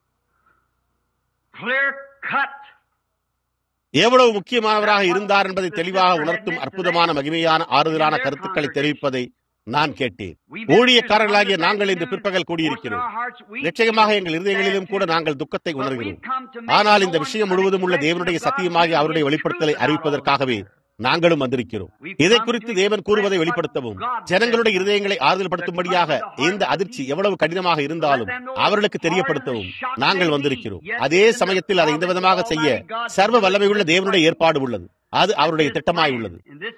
clear cut. எவ்வளவு முக்கியமானவராக இருந்தார் என்பதை தெளிவாக உணர்த்தும் அற்புதமான மகிமையான ஆறுதலான கருத்துக்களை தெரிவிப்பதை நான் கேட்டேன் ஊழியக்காரர்களாகிய நாங்கள் இன்று பிற்பகல் கூடியிருக்கிறோம் நிச்சயமாக எங்கள் இருதயங்களிலும் கூட நாங்கள் துக்கத்தை உணர்கிறோம் ஆனால் இந்த விஷயம் முழுவதும் உள்ள தேவனுடைய சத்தியமாகி அவருடைய வெளிப்படுத்தலை அறிவிப்பதற்காகவே நாங்களும் வந்திருக்கிறோம் இதை குறித்து தேவன் கூறுவதை வெளிப்படுத்தவும் ஜனங்களுடைய இருதயங்களை ஆறுதல் படுத்தும்படியாக இந்த அதிர்ச்சி எவ்வளவு கடினமாக இருந்தாலும் அவர்களுக்கு தெரியப்படுத்தவும் நாங்கள் வந்திருக்கிறோம் அதே சமயத்தில் அதை இந்த விதமாக செய்ய சர்வ வல்லமையுள்ள தேவனுடைய ஏற்பாடு உள்ளது அது அவருடைய திட்டமாய் உள்ளது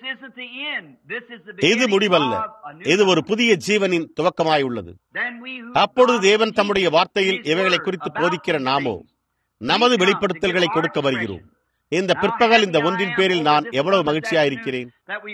இது முடிவல்ல இது ஒரு புதிய ஜீவனின் துவக்கமாய் உள்ளது அப்பொழுது தேவன் தம்முடைய வார்த்தையில் இவைகளை குறித்து போதிக்கிற நாமோ நமது வெளிப்படுத்தல்களை கொடுக்க வருகிறோம் இந்த பிற்பகல் இந்த ஒன்றின் பேரில் நான் எவ்வளவு மகிழ்ச்சியாயிருக்கிறேன்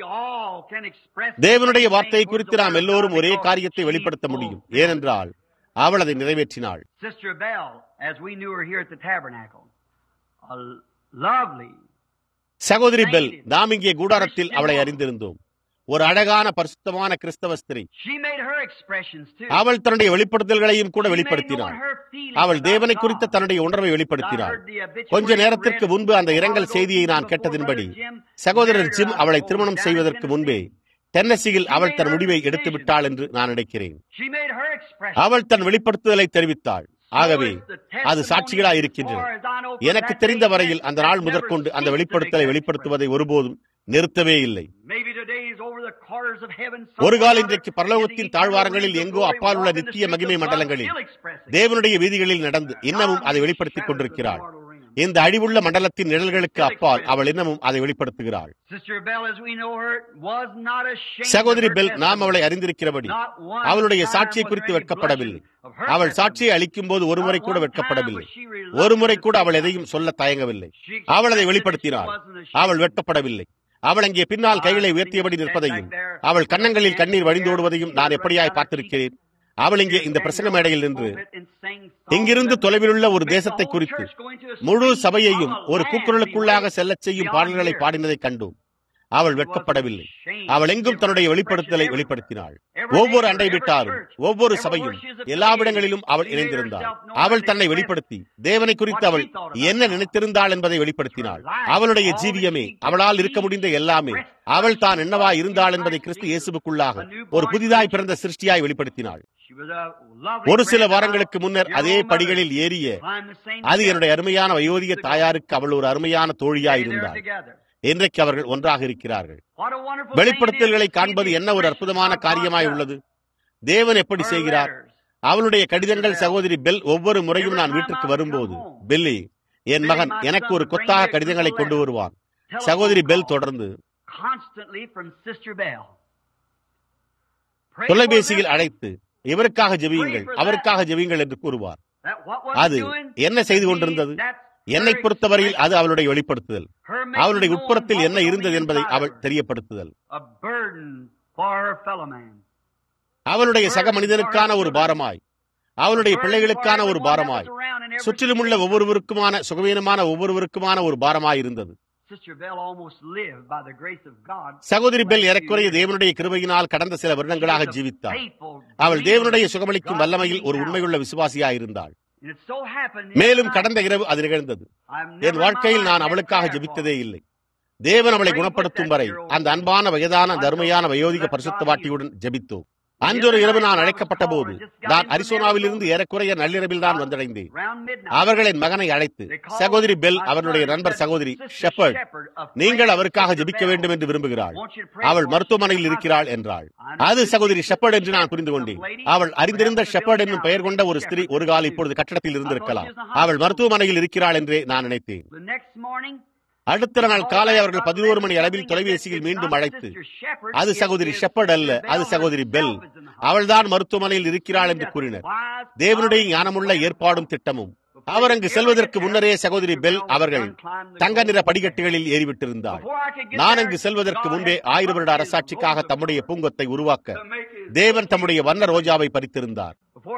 தேவனுடைய வார்த்தையை குறித்து நாம் எல்லோரும் ஒரே காரியத்தை வெளிப்படுத்த முடியும் ஏனென்றால் அவள் அதை நிறைவேற்றினாள் Sister Bell, as we knew her here at the tabernacle, a lovely, சகோதரி பெல் நாம் இங்கே கூடாரத்தில் அவளை அறிந்திருந்தோம் ஒரு அழகான பரிசுத்தமான கிறிஸ்தவ ஸ்திரீ she made her expressions too. அவள் தன்னுடைய வெளிப்படுத்தல்களையும் கூட She made வெளிப்படுத்தினாள் known her feelings அவள் about தேவனை God. குறித்த தன்னுடைய உணர்வை வெளிப்படுத்தினாள் I heard the obituary கொஞ்ச நேரத்திற்கு read முன்பு அந்த a while இரங்கல் ago செய்தியை நான் before கேட்டதின்படி Brother Jim சகோதரர் married ஜிம் her அவளை old திருமணம் down in செய்வதற்கு முன்பே Tennessee. டென்னசியில் அவள் தன் முடிவை எடுத்து விட்டாள் என்று நான் நினைக்கிறேன் She made her expressions. அவள் தன் வெளிப்படுத்துதலை தெரிவித்தாள் ஆகவே அது சாட்சிகளாய் இருக்கின்றன எனக்கு தெரிந்த வரையில் அந்த நாள் முதற்கொண்டு அந்த வெளிப்படுத்தலை வெளிப்படுத்துவதை ஒருபோதும் நிறுத்தவே இல்லை Maybe today is over the corners of heaven. ஒரு கால் இன்றைக்கு பரலோகத்தின் தாழ்வாரங்களில் எங்கோ அப்பால் உள்ள நித்திய மகிமை மண்டலங்களில் தேவனுடைய வீதிகளில் நடந்து இன்னமும் அதை வெளிப்படுத்திக் கொண்டிருக்கிறாள் இந்த அழிவுள்ள மண்டலத்தின் நிழல்களுக்கு அப்பால் அவள் இன்னமும் அதை வெளிப்படுத்துகிறாள் Sister Bell, as we know her, was not ashamed சகோதரி of her பெல் நாம் testimony. அவளை அறிந்திருக்கிறபடி Not one அவளுடைய time சாட்சியை was குறித்து there any வெட்கப்படவில்லை blushing of her அவள் testimony. சாட்சியை அளிக்கும் போது ஒரு முறை Not கூட one வெட்கப்படவில்லை time was she reluctant ஒரு முறை to கூட say அவள் that. எதையும் சொல்ல தயங்கவில்லை She அவள் அதை expressed வெளிப்படுத்தினாள் that she wasn't ashamed. அவள் வெட்கப்படவில்லை அவள் அங்கே பின்னால் கைகளை உயர்த்தியபடி நிற்பதையும் அவள் கன்னங்களில் கண்ணீர் வழிந்தோடுவதையும் நான் எப்படியாய் பார்த்திருக்கிறேன் அவள் இங்கே இந்த பிரசங்க மேடையில் நின்று இங்கிருந்து தொலைவிலுள்ள ஒரு தேசத்தை குறித்து முழு சபையையும் ஒரு கூக்குரலுக்குள்ளாக செல்லச் செய்யும் பாடல்களை பாடினதைக் கண்டோம் அவள் வெட்கப்படவில்லை அவள் எங்கும் தன்னுடைய வெளிப்படுத்தலை வெளிப்படுத்தினாள் ஒவ்வொரு அண்டை விட்டாரும் ஒவ்வொரு சபையும் எல்லாவிடங்களிலும் அவள் இணைந்திருந்தாள் அவள் தன்னை வெளிப்படுத்தி தேவனை குறித்து அவள் என்ன நினைத்திருந்தாள் என்பதை வெளிப்படுத்தினாள் அவளுடைய ஜீவியமே அவளால் இருக்க முடிந்த எல்லாமே அவள் தான் என்னவா இருந்தாள் என்பதை கிறிஸ்து இயேசுவுக்குள்ளாக ஒரு புதிதாய் பிறந்த சிருஷ்டியாய் வெளிப்படுத்தினாள் ஒரு சில வாரங்களுக்கு முன்னர் அதே படிகளில் ஏறிய அது என்னுடைய அருமையான வயோதிக தாயாருக்கு அவள் ஒரு அருமையான தோழியாய் இருந்தாள் இன்றைக்கு அவர்கள் ஒன்றாக இருக்கிறார்கள் வெளிப்படுத்தல்களை காண்பது என்ன ஒரு அற்புதமான காரியமாய் உள்ளது தேவன் எப்படி செய்கிறார் அவளுடைய கடிதங்கள் சகோதரி பெல் ஒவ்வொரு முறையும் நான் வீட்டுக்கு வரும்போது பெல்லி என் மகன் எனக்கு ஒரு கொத்தாக கடிதங்களை கொண்டு வருவான் சகோதரி பெல் தொடர்ந்து constantly from Sister Bell. Pray தொலைபேசியில் for them. அழைத்து இவருக்காக ஜெபியுங்கள் அவருக்காக ஜெபியுங்கள் என்று கூறுவார் That what was அது doing? என்ன செய்து கொண்டிருந்தது That's என்னை her பொறுத்தவரையில் அது expression. அவளுடைய வெளிப்படுத்துதல் Her making அவளுடைய known உட்புறத்தில் what என்ன was on இருந்தது the என்பதை inside அவள் of her. தெரியப்படுத்துதல் A burden for her fellow man. அவளுடைய சக மனிதனுக்கான ஒரு பாரமாய் அவளுடைய பிள்ளைகளுக்கான ஒரு பாரமாய் சுற்றிலும் உள்ள ஒவ்வொருவருக்குமான சுகவீனமான ஒவ்வொருவருக்குமான ஒரு பாரமாய் இருந்தது சகோதரி பெல் ஏறக்குறைய தேவனுடைய கிருபையினால் கடந்த சில வருடங்களாக ஜீவித்தார் அவள் தேவனுடைய சுகமளிக்கும் வல்லமையில் ஒரு உண்மையுள்ள விசுவாசியாய் இருந்தாள் மேலும் கடந்த இரவு அது நிகழ்ந்தது என் வாழ்க்கையில் நான் அவளுக்காக ஜெபித்ததே இல்லை தேவன் அவளை குணப்படுத்தும் வரை அந்த அன்பான வயதான தர்மையான வயோதிக பரிசுத்தவாட்டியுடன் ஜெபித்தோம் அன்றொரு இரவு நான் அழைக்கப்பட்ட போது நான் அரிசோனாவில் இருந்து ஏறக்குறைய நள்ளிரவில் தான் வந்தடைந்தேன் அவர்கள் என் மகனை அழைத்து சகோதரி பெல் அவர்களுடைய நண்பர் சகோதரி ஷெப்பர்ட் நீங்கள் அவருக்காக ஜெபிக்க வேண்டும் என்று விரும்புகிறாள் அவள் மருத்துவமனையில் இருக்கிறாள் என்றாள் அது சகோதரி ஷெப்பர்ட் என்று நான் புரிந்து கொண்டேன் அவள் அறிந்திருந்த ஷெப்பர்ட் என்னும் பெயர் கொண்ட ஒரு ஸ்திரீ ஒரு கால் இப்பொழுது கட்டடத்தில் இருந்திருக்கலாம் அவள் மருத்துவமனையில் இருக்கிறாள் என்றே நான் நினைத்தேன் அடுத்த நாள் காலை அவர்கள் பதினோரு மணி அளவில் தொலைபேசியில் மீண்டும் அழைத்து அது சகோதரி ஷெப்பர்ட் அல்ல அது சகோதரி பெல் அவள்தான் மருத்துவமனையில் இருக்கிறாள் என்று கூறினர் தேவனுடைய ஞானமுள்ள ஏற்பாடும் திட்டமும் அவர் அங்கு செல்வதற்கு முன்னரே சகோதரி பெல் அவர்கள் தங்க நிற படிக்கட்டுகளில் ஏறிவிட்டிருந்தார் நான் அங்கு செல்வதற்கு முன்பே ஆயிரம் வருட அரசாட்சிக்காக தம்முடைய பூங்கொத்தை உருவாக்க தேவன் தம்முடைய வண்ண ரோஜாவை பறித்திருந்தார்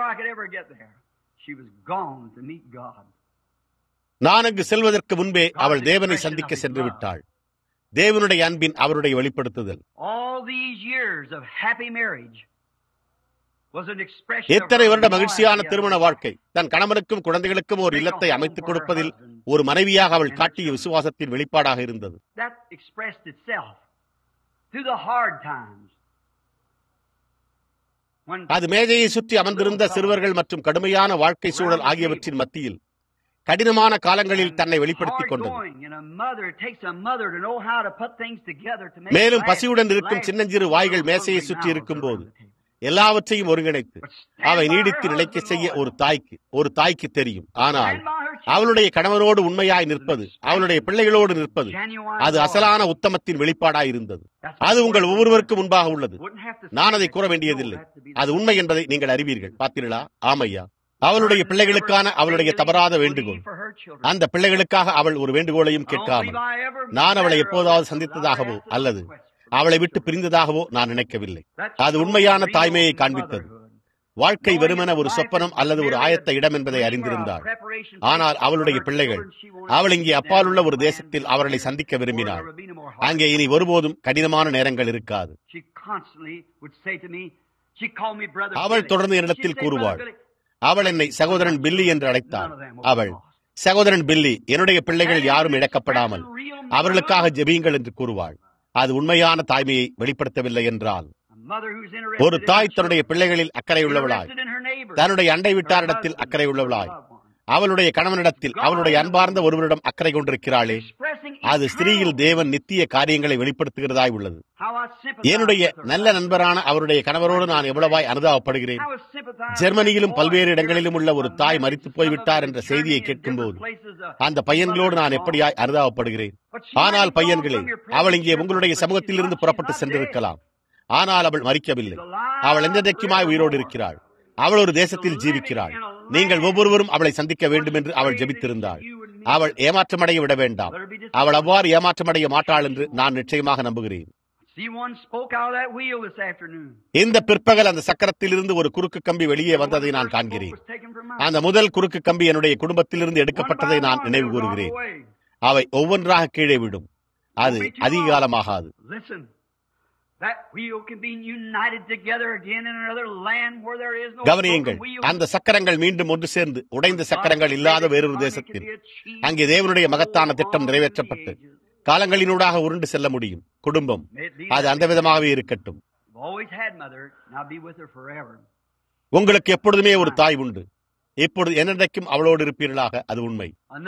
நான் அங்கு செல்வதற்கு முன்பே அவள் தேவனை சந்திக்க சென்று விட்டாள் தேவனுடைய அன்பின் அவருடைய வெளிப்படுத்துதல் எத்தனை வருட மகிழ்ச்சியான திருமண வாழ்க்கை தன் கணவனுக்கும் குழந்தைகளுக்கும் ஒரு இல்லத்தை அமைத்துக் கொடுப்பதில் ஒரு மனைவியாக அவள் காட்டிய விசுவாசத்தின் வெளிப்பாடாக இருந்தது அது மேஜையை சுற்றி அமர்ந்திருந்த சிறுவர்கள் மற்றும் கடுமையான வாழ்க்கை சூழல் ஆகியவற்றின் மத்தியில் கடினமான காலங்களில் தன்னை வெளிப்படுத்திக் கொண்டது மேலும் பசியுடன் இருக்கும் சின்னஞ்சிறு வாய்கள் மேசையை சுற்றி இருக்கும் போது எல்லாவற்றையும் ஒருங்கிணைத்து அவை நீடித்து நிலைக்க செய்ய ஒரு தாய்க்கு ஒரு தாய்க்கு தெரியும் ஆனால் அவளுடைய கணவரோடு உண்மையாய் நிற்பது அவளுடைய பிள்ளைகளோடு நிற்பது அது அசலான உத்தமத்தின் வெளிப்பாடாய் இருந்தது அது உங்கள் ஒவ்வொருவருக்கும் முன்பாக உள்ளது நான் அதை கூற வேண்டியதில்லை அது உண்மை என்பதை நீங்கள் அறிவீர்கள் பார்த்தீர்களா ஆமையா அவளுடைய பிள்ளைகளுக்கான அவளுடைய தவறாத வேண்டுகோள் அந்த பிள்ளைகளுக்காக அவள் ஒரு வேண்டுகோளையும் கேட்காமல் நான் அவளை எப்போதாவது சந்தித்ததாகவோ அல்லது அவளை விட்டு பிரிந்ததாகவோ நான் நினைக்கவில்லை அது உண்மையான தாய்மையை காண்பித்தது வாழ்க்கை வெறுமன ஒரு சொப்பனம் அல்லது ஒரு ஆயத்த இடம் என்பதை அறிந்திருந்தாள் ஆனால் அவளுடைய பிள்ளைகள் அவள் இங்கே அப்பால் உள்ள ஒரு தேசத்தில் அவர்களை சந்திக்க விரும்பினாள் அங்கே இனி ஒருபோதும் கடினமான நேரங்கள் இருக்காது அவள் தொடர்ந்து என்னிடத்தில் கூறுவாள் அவள் என்னை சகோதரன் பில்லி என்று அழைத்தாள் அவள் சகோதரன் பில்லி என்னுடைய பிள்ளைகள் யாரும் இழக்கப்படாமல் அவர்களுக்காக ஜெபியுங்கள் என்று கூறுவாள் அது உண்மையான தாய்மையை வெளிப்படுத்தவில்லை என்றால் ஒரு தாய் தன்னுடைய பிள்ளைகளில் அக்கறை உள்ளவளாய் தன்னுடைய அண்டை வீட்டாரிடத்தில் அக்கறை உள்ளவளாய் அவளுடைய கணவனிடத்தில் அவளுடைய அன்பார்ந்த ஒருவரிடம் அக்கறை கொண்டிருக்கிறாளே அது ஸ்திரீயில் தேவன் நித்திய காரியங்களை வெளிப்படுத்துகிறதாய் உள்ளது என்னுடைய நல்ல நண்பரான அவருடைய கணவரோடு நான் எவ்வளவாய் அனுதாபப்படுகிறேன் ஜெர்மனியிலும் பல்வேறு இடங்களிலும் உள்ள ஒரு தாய் மறித்து போய்விட்டார் என்ற செய்தியை கேட்கும்போது அந்த பையன்களோடு நான் எப்படியாய் அனுதாபப்படுகிறேன் ஆனால் பையன்களே அவள் இங்கே உங்களுடைய சமூகத்தில் இருந்து புறப்பட்டு சென்றிருக்கலாம் ஆனால் அவள் மறிக்கவில்லை அவள் எந்தெந்தைக்குமாய் உயிரோடு இருக்கிறாள் அவள் ஒரு தேசத்தில் ஜீவிக்கிறாள் நீங்கள் ஒவ்வொருவரும் அவளை சந்திக்க வேண்டும் என்று அவள் ஜெபித்திருந்தாள் அவள் ஏமாற்றமடைய விட வேண்டாம் அவள் அவ்வாறு ஏமாற்றமடைய மாட்டாள் என்று நான் நிச்சயமாக நம்புகிறேன் இந்த பிற்பகல் அந்த சக்கரத்திலிருந்து ஒரு குறுக்கு கம்பி வெளியே வந்ததை நான் காண்கிறேன் அந்த முதல் குறுக்கு கம்பி என்னுடைய குடும்பத்திலிருந்து எடுக்கப்பட்டதை நான் நினைவு கூறுகிறேன் அவை ஒவ்வொன்றாக கீழே விடும் அது அதிக காலமாகாது கவனியுங்கள் அந்த சக்கரங்கள் மீண்டும் ஒன்று சேர்ந்து உடைந்த சக்கரங்கள் இல்லாத வேறொரு தேசத்தில் அங்கே தேவனுடைய மகத்தான திட்டம் நிறைவேற்றப்பட்டு காலங்களினூடாக உருண்டு செல்ல முடியும் குடும்பம் அது அந்த விதமாகவே இருக்கட்டும் உங்களுக்கு எப்பொழுதுமே ஒரு தாய் உண்டு இப்பொழுது என்னென்றைக்கும் அவளோடு இருப்பீர்களாக அது உண்மை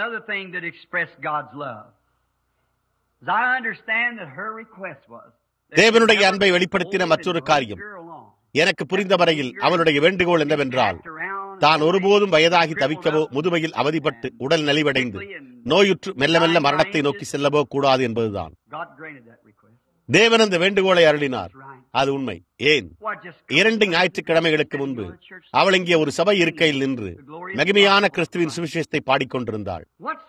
தேவனுடைய அன்பை வெளிப்படுத்தின மற்றொரு காரியம் எனக்கு புரிந்த வரையில் அவளுடைய வேண்டுகோள் என்னவென்றால் தான் ஒருபோதும் வயதாகி தவிக்கவோ முதுமையில் அவதிப்பட்டு உடல் நலிவடைந்து நோயுற்று மெல்ல மெல்ல மரணத்தை நோக்கி செல்லவோ கூடாது என்பதுதான் தேவன் அந்த வேண்டுகோளை அருளினார் அது உண்மை ஏன் இரண்டு ஞாயிற்றுக்கிழமைகளுக்கு முன்பு அவள் இங்கே ஒரு சபை இருக்கையில் நின்று மகிமையான கிறிஸ்துவின் சுவிசேஷத்தை பாடிக்கொண்டிருந்தாள்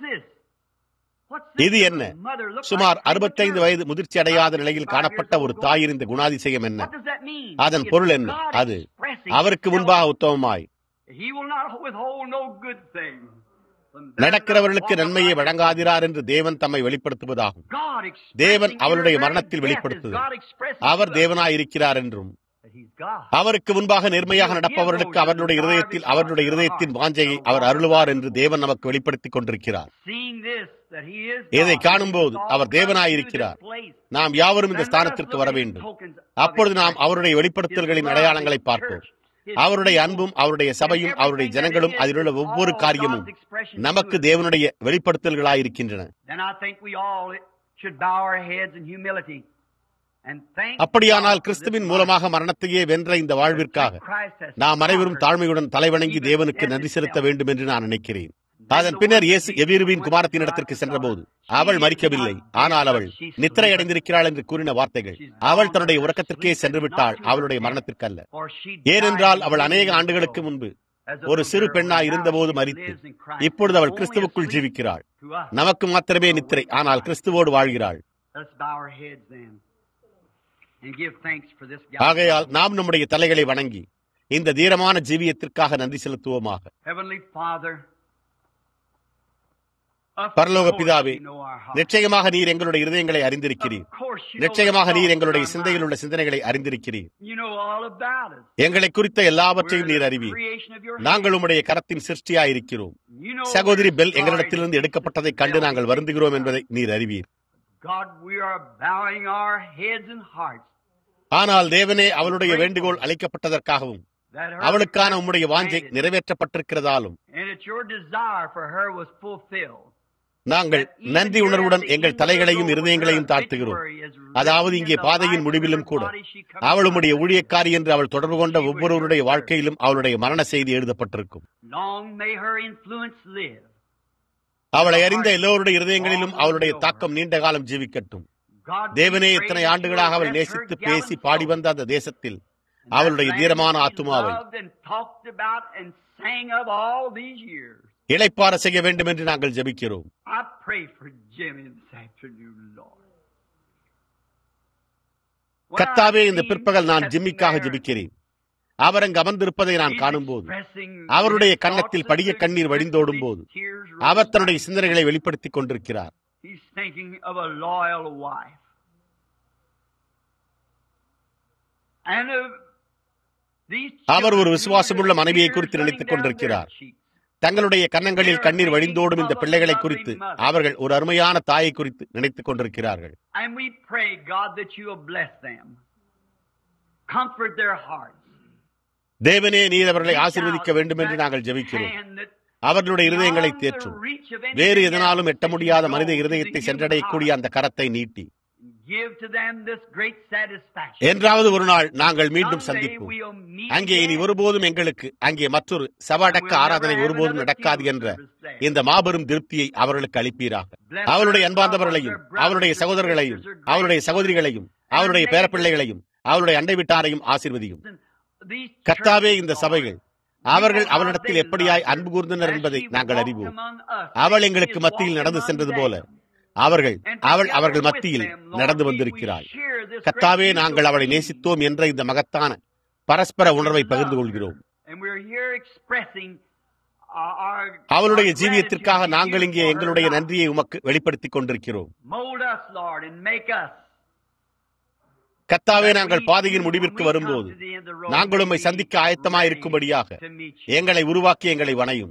இது என்ன சுமார் அறுபத்தைந்து வயது முதிர்ச்சி அடையாத நிலையில் காணப்பட்ட ஒரு தாயின் இந்த குணாதிசயம் என்ன அதன் பொருள் என்ன அது அவருக்கு முன்பாக உத்தமமாய் He will not withhold no good thing. from them நடக்கிறவர்களுக்கு that walk நன்மையை upright. வழங்காதிரார் என்று தேவன் தம்மை வெளிப்படுத்துவதாகும் God expressing தேவன் in அவருடைய your very மரணத்தில் death is வெளிப்படுத்துதல். God expressing our to us தேவனாயிருக்கிறார் என்றும் that He's God. அவருக்கு முன்பாக நேர்மையாக நடப்பவர்களுக்கு அவர்களுடைய இருதயத்தில் அவர்களுடைய இருதயத்தின் வாஞ்சையை அவர் அருளுவார் என்று தேவன் நமக்கு வெளிப்படுத்திக் கொண்டிருக்கிறார் Seeing this, that He is இதை God, காணும்போது He's our all தேவனாயிருக்கிறார். come to this place. நாம் யாவரும் இந்த Then let us ஸ்தானத்திற்கு look வர at வேண்டும் tokens of அப்பொழுது நாம் expression. அவருடைய வெளிப்படுத்தல்களின் அடையாளங்களை பார்ப்போம் அவருடைய அன்பும் அவருடைய சபையும் அவருடைய ஜனங்களும் அதிலுள்ள ஒவ்வொரு காரியமும் நமக்கு தேவனுடைய வெளிப்படுத்தல்களாயிருக்கின்றன Then I think we all should bow our heads in humility and thank அப்படியானால் God for கிறிஸ்துவின் this மூலமாக மரணத்தையே வென்ற இந்த வாழ்விற்காக life. Christ has நாம் அனைவரும் conquered. தாழ்மையுடன் தலைவணங்கி தேவனுக்கு நன்றி செலுத்த வேண்டும் என்று நான் நினைக்கிறேன் அதன் பின்னர் இயேசு எவீருவின் குமாரத்தினிடத்திற்கு சென்றபோது அவள் மறிக்கவில்லை ஆனால் அவள் நித்திரை அடைந்திருக்கிறாள் என்று கூறின வார்த்தைகள் அவள் தன்னுடைய உறக்கத்திற்கே சென்று விட்டாள் அவளுடைய மரணத்திற்கு அல்ல For she ஏனென்றால் died அவள் அநேக years ஆண்டுகளுக்கு ago முன்பு as a ஒரு little சிறு girl, பெண்ணாய் but இருந்தபோது now she மரித்து lives in Christ. இப்பொழுது அவள் Only கிறிஸ்துவுக்குள் asleep ஜீவிக்கிறாள் to us. நமக்கு மாத்திரமே நித்திரை ஆனால் கிறிஸ்துவோடு வாழ்கிறாள் Let's bow our heads then and give thanks for this ஆகையால் God. நாம் நம்முடைய தலைகளை வணங்கி இந்த தீரமான ஜீவியத்திற்காக நன்றி செலுத்துவோமாக Heavenly Father, of பரலோக course பிதாவே, you know our hearts. நிச்சயமாக நீர் எங்களுடைய இருதயங்களை அறிந்திருக்கிறீர் Of course you know நிச்சயமாக the நீர் thoughts எங்களுடைய of our சிந்தையில் உள்ள mind. சிந்தனைகளை அறிந்திருக்கிறீர் You know all about us. எங்களை குறித்த எல்லாவற்றையும் We're நீர் the அறிவீர் creation of your நாங்கள் hand. உம்முடைய கரத்தின் சிருஷ்டியாயிருக்கிறோம் You know சகோதரி we're பெல் sorry எங்களிடத்திலிருந்து to எடுக்கப்பட்டதைக் see கண்டு Bell நாங்கள் be வருந்துகிறோம் taken என்பதை நீர் அறிவீர் God, we are bowing our heads and hearts. ஆனால் தேவனே அவளுடைய வேண்டுகோள் அளிக்கப்பட்டதற்காகவும் That her அவளுக்கான உம்முடைய வாஞ்சை granted. நிறைவேற்றப்பட்டிருக்கிறதாலும் And that your desire for her was fulfilled. நாங்கள் நன்றி உணர்வுடன் எங்கள் தலைகளையும் இருதயங்களையும் தாழ்த்துகிறோம் அதாவது இங்கே பாதையின் முடிவிலும் கூட அவள் உம்முடைய ஊழியக்காரி என்று அவள் தொடர்பு கொண்ட ஒவ்வொருவருடைய வாழ்க்கையிலும் அவளுடைய மரண செய்தி எழுதப்பட்டிருக்கும் Long may her influence live. அவளை அறிந்த எல்லோருடைய இருதயங்களிலும் அவளுடைய தாக்கம் நீண்ட காலம் ஜீவிக்கட்டும் God, we தேவனே pray இத்தனை that you ஆண்டுகளாக அவள் will bless her நேசித்து gallant பேசி பாடி soul. வந்த அந்த தேசத்தில் That அவளுடைய land தீரமான she ஆத்துமாவை loved and talked about and sang of all these years. இளைப்பார செய்ய வேண்டும் என்று நாங்கள் ஜெபிக்கிறோம் I pray for Jimmy this afternoon, Lord. When கத்தாவே I இந்த see பிற்பகல் நான் him ஜிம்மிக்காக there, ஜெபிக்கிறேன் அவர் அங்கு அமர்ந்திருப்பதை நான் he's காணும்போது expressing அவருடைய his கன்னத்தில் thoughts படிய and கண்ணீர் வடிந்தோடும் போது tears அவர் தன்னுடைய rolling சிந்தனைகளை வெளிப்படுத்திக் கொண்டிருக்கிறார் down. He's thinking of a loyal wife. And of these அவர் ஒரு children விசுவாசமுள்ள whose மனைவியை tears குறித்து running நினைத்துக் down கொண்டிருக்கிறார் their cheeks. தங்களுடைய கன்னங்களில் கண்ணீர் வடிந்தோடும் இந்த பிள்ளைகளை குறித்து அவர்கள் ஒரு அருமையான தாயை குறித்து நினைத்துக் கொண்டிருக்கிறார்கள் And we pray, God, that you will bless them. Comfort their hearts. தேவனே நீர் அவர்களை ஆசீர்வதிக்க வேண்டும் என்று நாங்கள் ஜெபிக்கிறோம் அவர்களுடைய இருதயங்களை தேற்றும் வேறு எதனாலும் எட்ட முடியாத மனித இருதயத்தை சென்றடையக்கூடிய அந்த கரத்தை நீட்டி என்றாவது ஒரு நாள் நாங்கள் மீண்டும் சந்திப்போம் அங்கே இனி ஒருபோதும் எங்களுக்கு அங்கே மற்றொரு சவடக்க ஆராதனை ஒருபோதும் நடக்காது என்ற இந்த மாபெரும் திருப்தியை அவர்களுக்கு அளிப்பீராக அவருடைய அன்பார்ந்தவர்களையும் அவருடைய சகோதரர்களையும் அவருடைய சகோதரிகளையும் அவருடைய பேரப்பிள்ளைகளையும் அவருடைய அண்டை விட்டாரையும் ஆசீர்வதியும் கர்த்தாவே இந்த சபைகள் அவர்கள் அவளிடத்தில் எப்படியாய் அன்பு கூர்ந்தனர் என்பதை நாங்கள் அறிவோம் அவள் எங்களுக்கு மத்தியில் நடந்து சென்றது போல அவர்கள் அவள் அவர்கள் மத்தியில் நடந்து வந்திருக்கிறாள் கத்தாவே நாங்கள் அவளை நேசித்தோம் என்ற இந்த மகத்தான பரஸ்பர உணர்வை பகிர்ந்து கொள்கிறோம் அவளுடைய ஜீவியத்திற்காக நாங்கள் இங்கே எங்களுடைய நன்றியை உமக்கு வெளிப்படுத்திக் கொண்டிருக்கிறோம் கத்தாவே நாங்கள் பாதையின் முடிவிற்கு வரும்போது நாங்கள் உம்மை சந்திக்க ஆயத்தமாயிருக்கும்படியாக எங்களை உருவாக்கி எங்களை வணையும்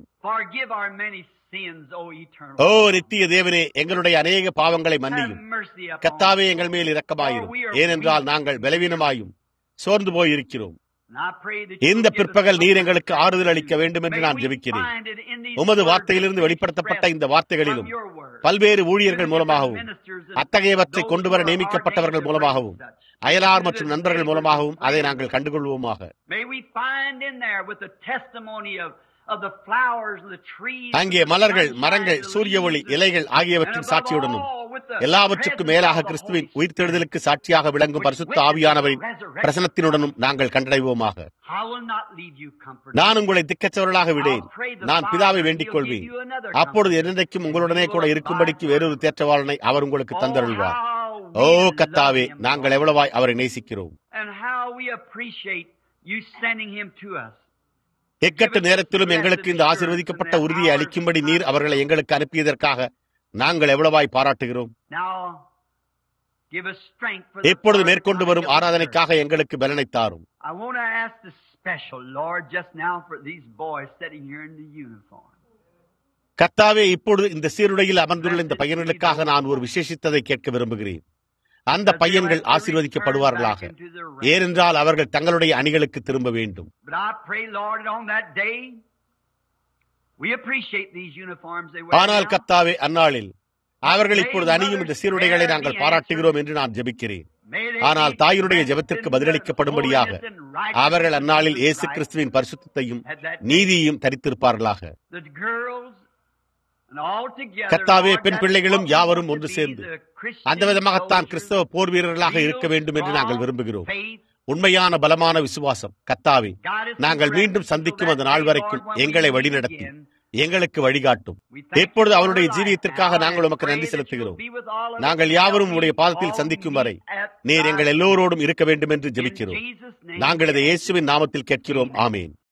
ஓ நித்திய தேவனே எங்களுடைய அநேக பாவங்களை மன்னியும் கத்தாவே எங்கள் மேல் இரக்கமாயிரும் ஏனென்றால் நாங்கள் பலவீனமாயும் சோர்ந்து போயிருக்கிறோம் இந்த பிற்பகல் நீர் எங்களுக்கு ஆறுதல் அளிக்க வேண்டும் என்று நான் ஜெபிக்கிறேன் உமது வார்த்தையிலிருந்து வெளிப்படுத்தப்பட்ட இந்த வார்த்தைகளிலும் பல்வேறு ஊழியர்கள் மூலமாகவும் அத்தகையவற்றை கொண்டு வர நியமிக்கப்பட்டவர்கள் மூலமாகவும் அயலார் மற்றும் நண்பர்கள் மூலமாகவும் அதை நாங்கள் கண்டுகொள்வோமாக அங்கே மலர்கள் மரங்கள் சூரிய ஒளி இலைகள் ஆகியவற்றின் சாட்சியுடனும் எல்லாவற்றுக்கும் மேலாக கிறிஸ்துவின் உயிர்த்தெழுதலுக்கு சாட்சியாக விளங்கும் பரிசுத்த ஆவியானவரின் பிரசனத்தினுடனும் நாங்கள் கண்டடைவோமாக நான் உங்களை திக்கச்சவர்களாக விடேன் நான் பிதாவை வேண்டிக் கொள்வேன் அப்பொழுது என்றைக்கும் உங்களுடனே கூட இருக்கும்படிக்கு வேறொரு தேற்றவாளனை அவர் உங்களுக்கு தந்தருள்வார் ஓ கத்தாவே நாங்கள் எவ்வளவாய் அவரை நேசிக்கிறோம் எக்கட்டு நேரத்திலும் எங்களுக்கு இந்த ஆசீர்வதிக்கப்பட்ட உறுதியை அளிக்கும்படி நீர் அவர்களை எங்களுக்கு அனுப்பியதற்காக நாங்கள் எவ்வளவாய் பாராட்டுகிறோம் Now, give us strength for the எப்பொழுது further மேற்கொண்டு வரும் conduct of the ஆராதனைக்காக எங்களுக்கு பலனை தாரும் I want to ask the special, Lord, just now for these boys sitting here in the uniform. கர்த்தாவே இப்பொழுது இந்த சீருடையில் அமர்ந்துள்ள இந்த பையன்களுக்காக நான் ஒரு விசேஷித்ததை கேட்க விரும்புகிறேன் அந்த பையன்கள் ஆசீர்வதிக்கப்படுவார்களாக ஏனென்றால் அவர்கள் தங்களுடைய அணிகளுக்கு திரும்ப வேண்டும் But I pray, Lord, that on that day, we appreciate these uniforms they wear. ஆனால் now. கர்த்தாவே அந்நாளில் அவர்கள் இப்பொழுது அணியும் இந்த சீருடைகளை நாங்கள் பாராட்டுகிறோம் என்று நான் ஜெபிக்கிறேன் May they ஆனால் be தாயினுடைய dressed ஜெபத்திற்கு in the பதிலளிக்கப்படும்படியாக holiness and righteousness அவர்கள் அந்நாளில் of இயேசு Christ. கிறிஸ்துவின் பரிசுத்தையும் Had that நீதியையும் தரித்திருப்பார்களாக the girls and all together, கர்த்தாவே, Lord, பெண் that's பிள்ளைகளும் what we யாவரும் want ஒன்று to be, சேர்ந்து the Christian அந்த விதமாகத்தான் soldiers, கிறிஸ்தவ போர் வீரர்களாக real இருக்க வேண்டும் என்று நாங்கள் strong விரும்புகிறோம் faith. உண்மையான பலமான விசுவாசம் கத்தாவே God is நாங்கள் the மீண்டும் presence சந்திக்கும் of அந்த that நாள் day, வரைக்கும் Lord, when we எங்களை meet வழிநடத்தி again. எங்களுக்கு வழிகாட்டும் We thank எப்பொழுது you for அவருடைய life ஜீவியத்திற்காக now, நாங்கள் and உமக்கு pray நன்றி that செலுத்துகிறோம் you'll be with all of us நாங்கள் and யாவரும் help உடைய me பாதத்தில் all சந்திக்கும் meet வரை at நீர் thy எங்கள் எல்லோரோடும் இருக்க வேண்டும் என்று In ஜெபிக்கிறோம் Jesus' name நாங்கள் இதை we ask. இயேசுவின் நாமத்தில் கேட்கிறோம் ஆமேன்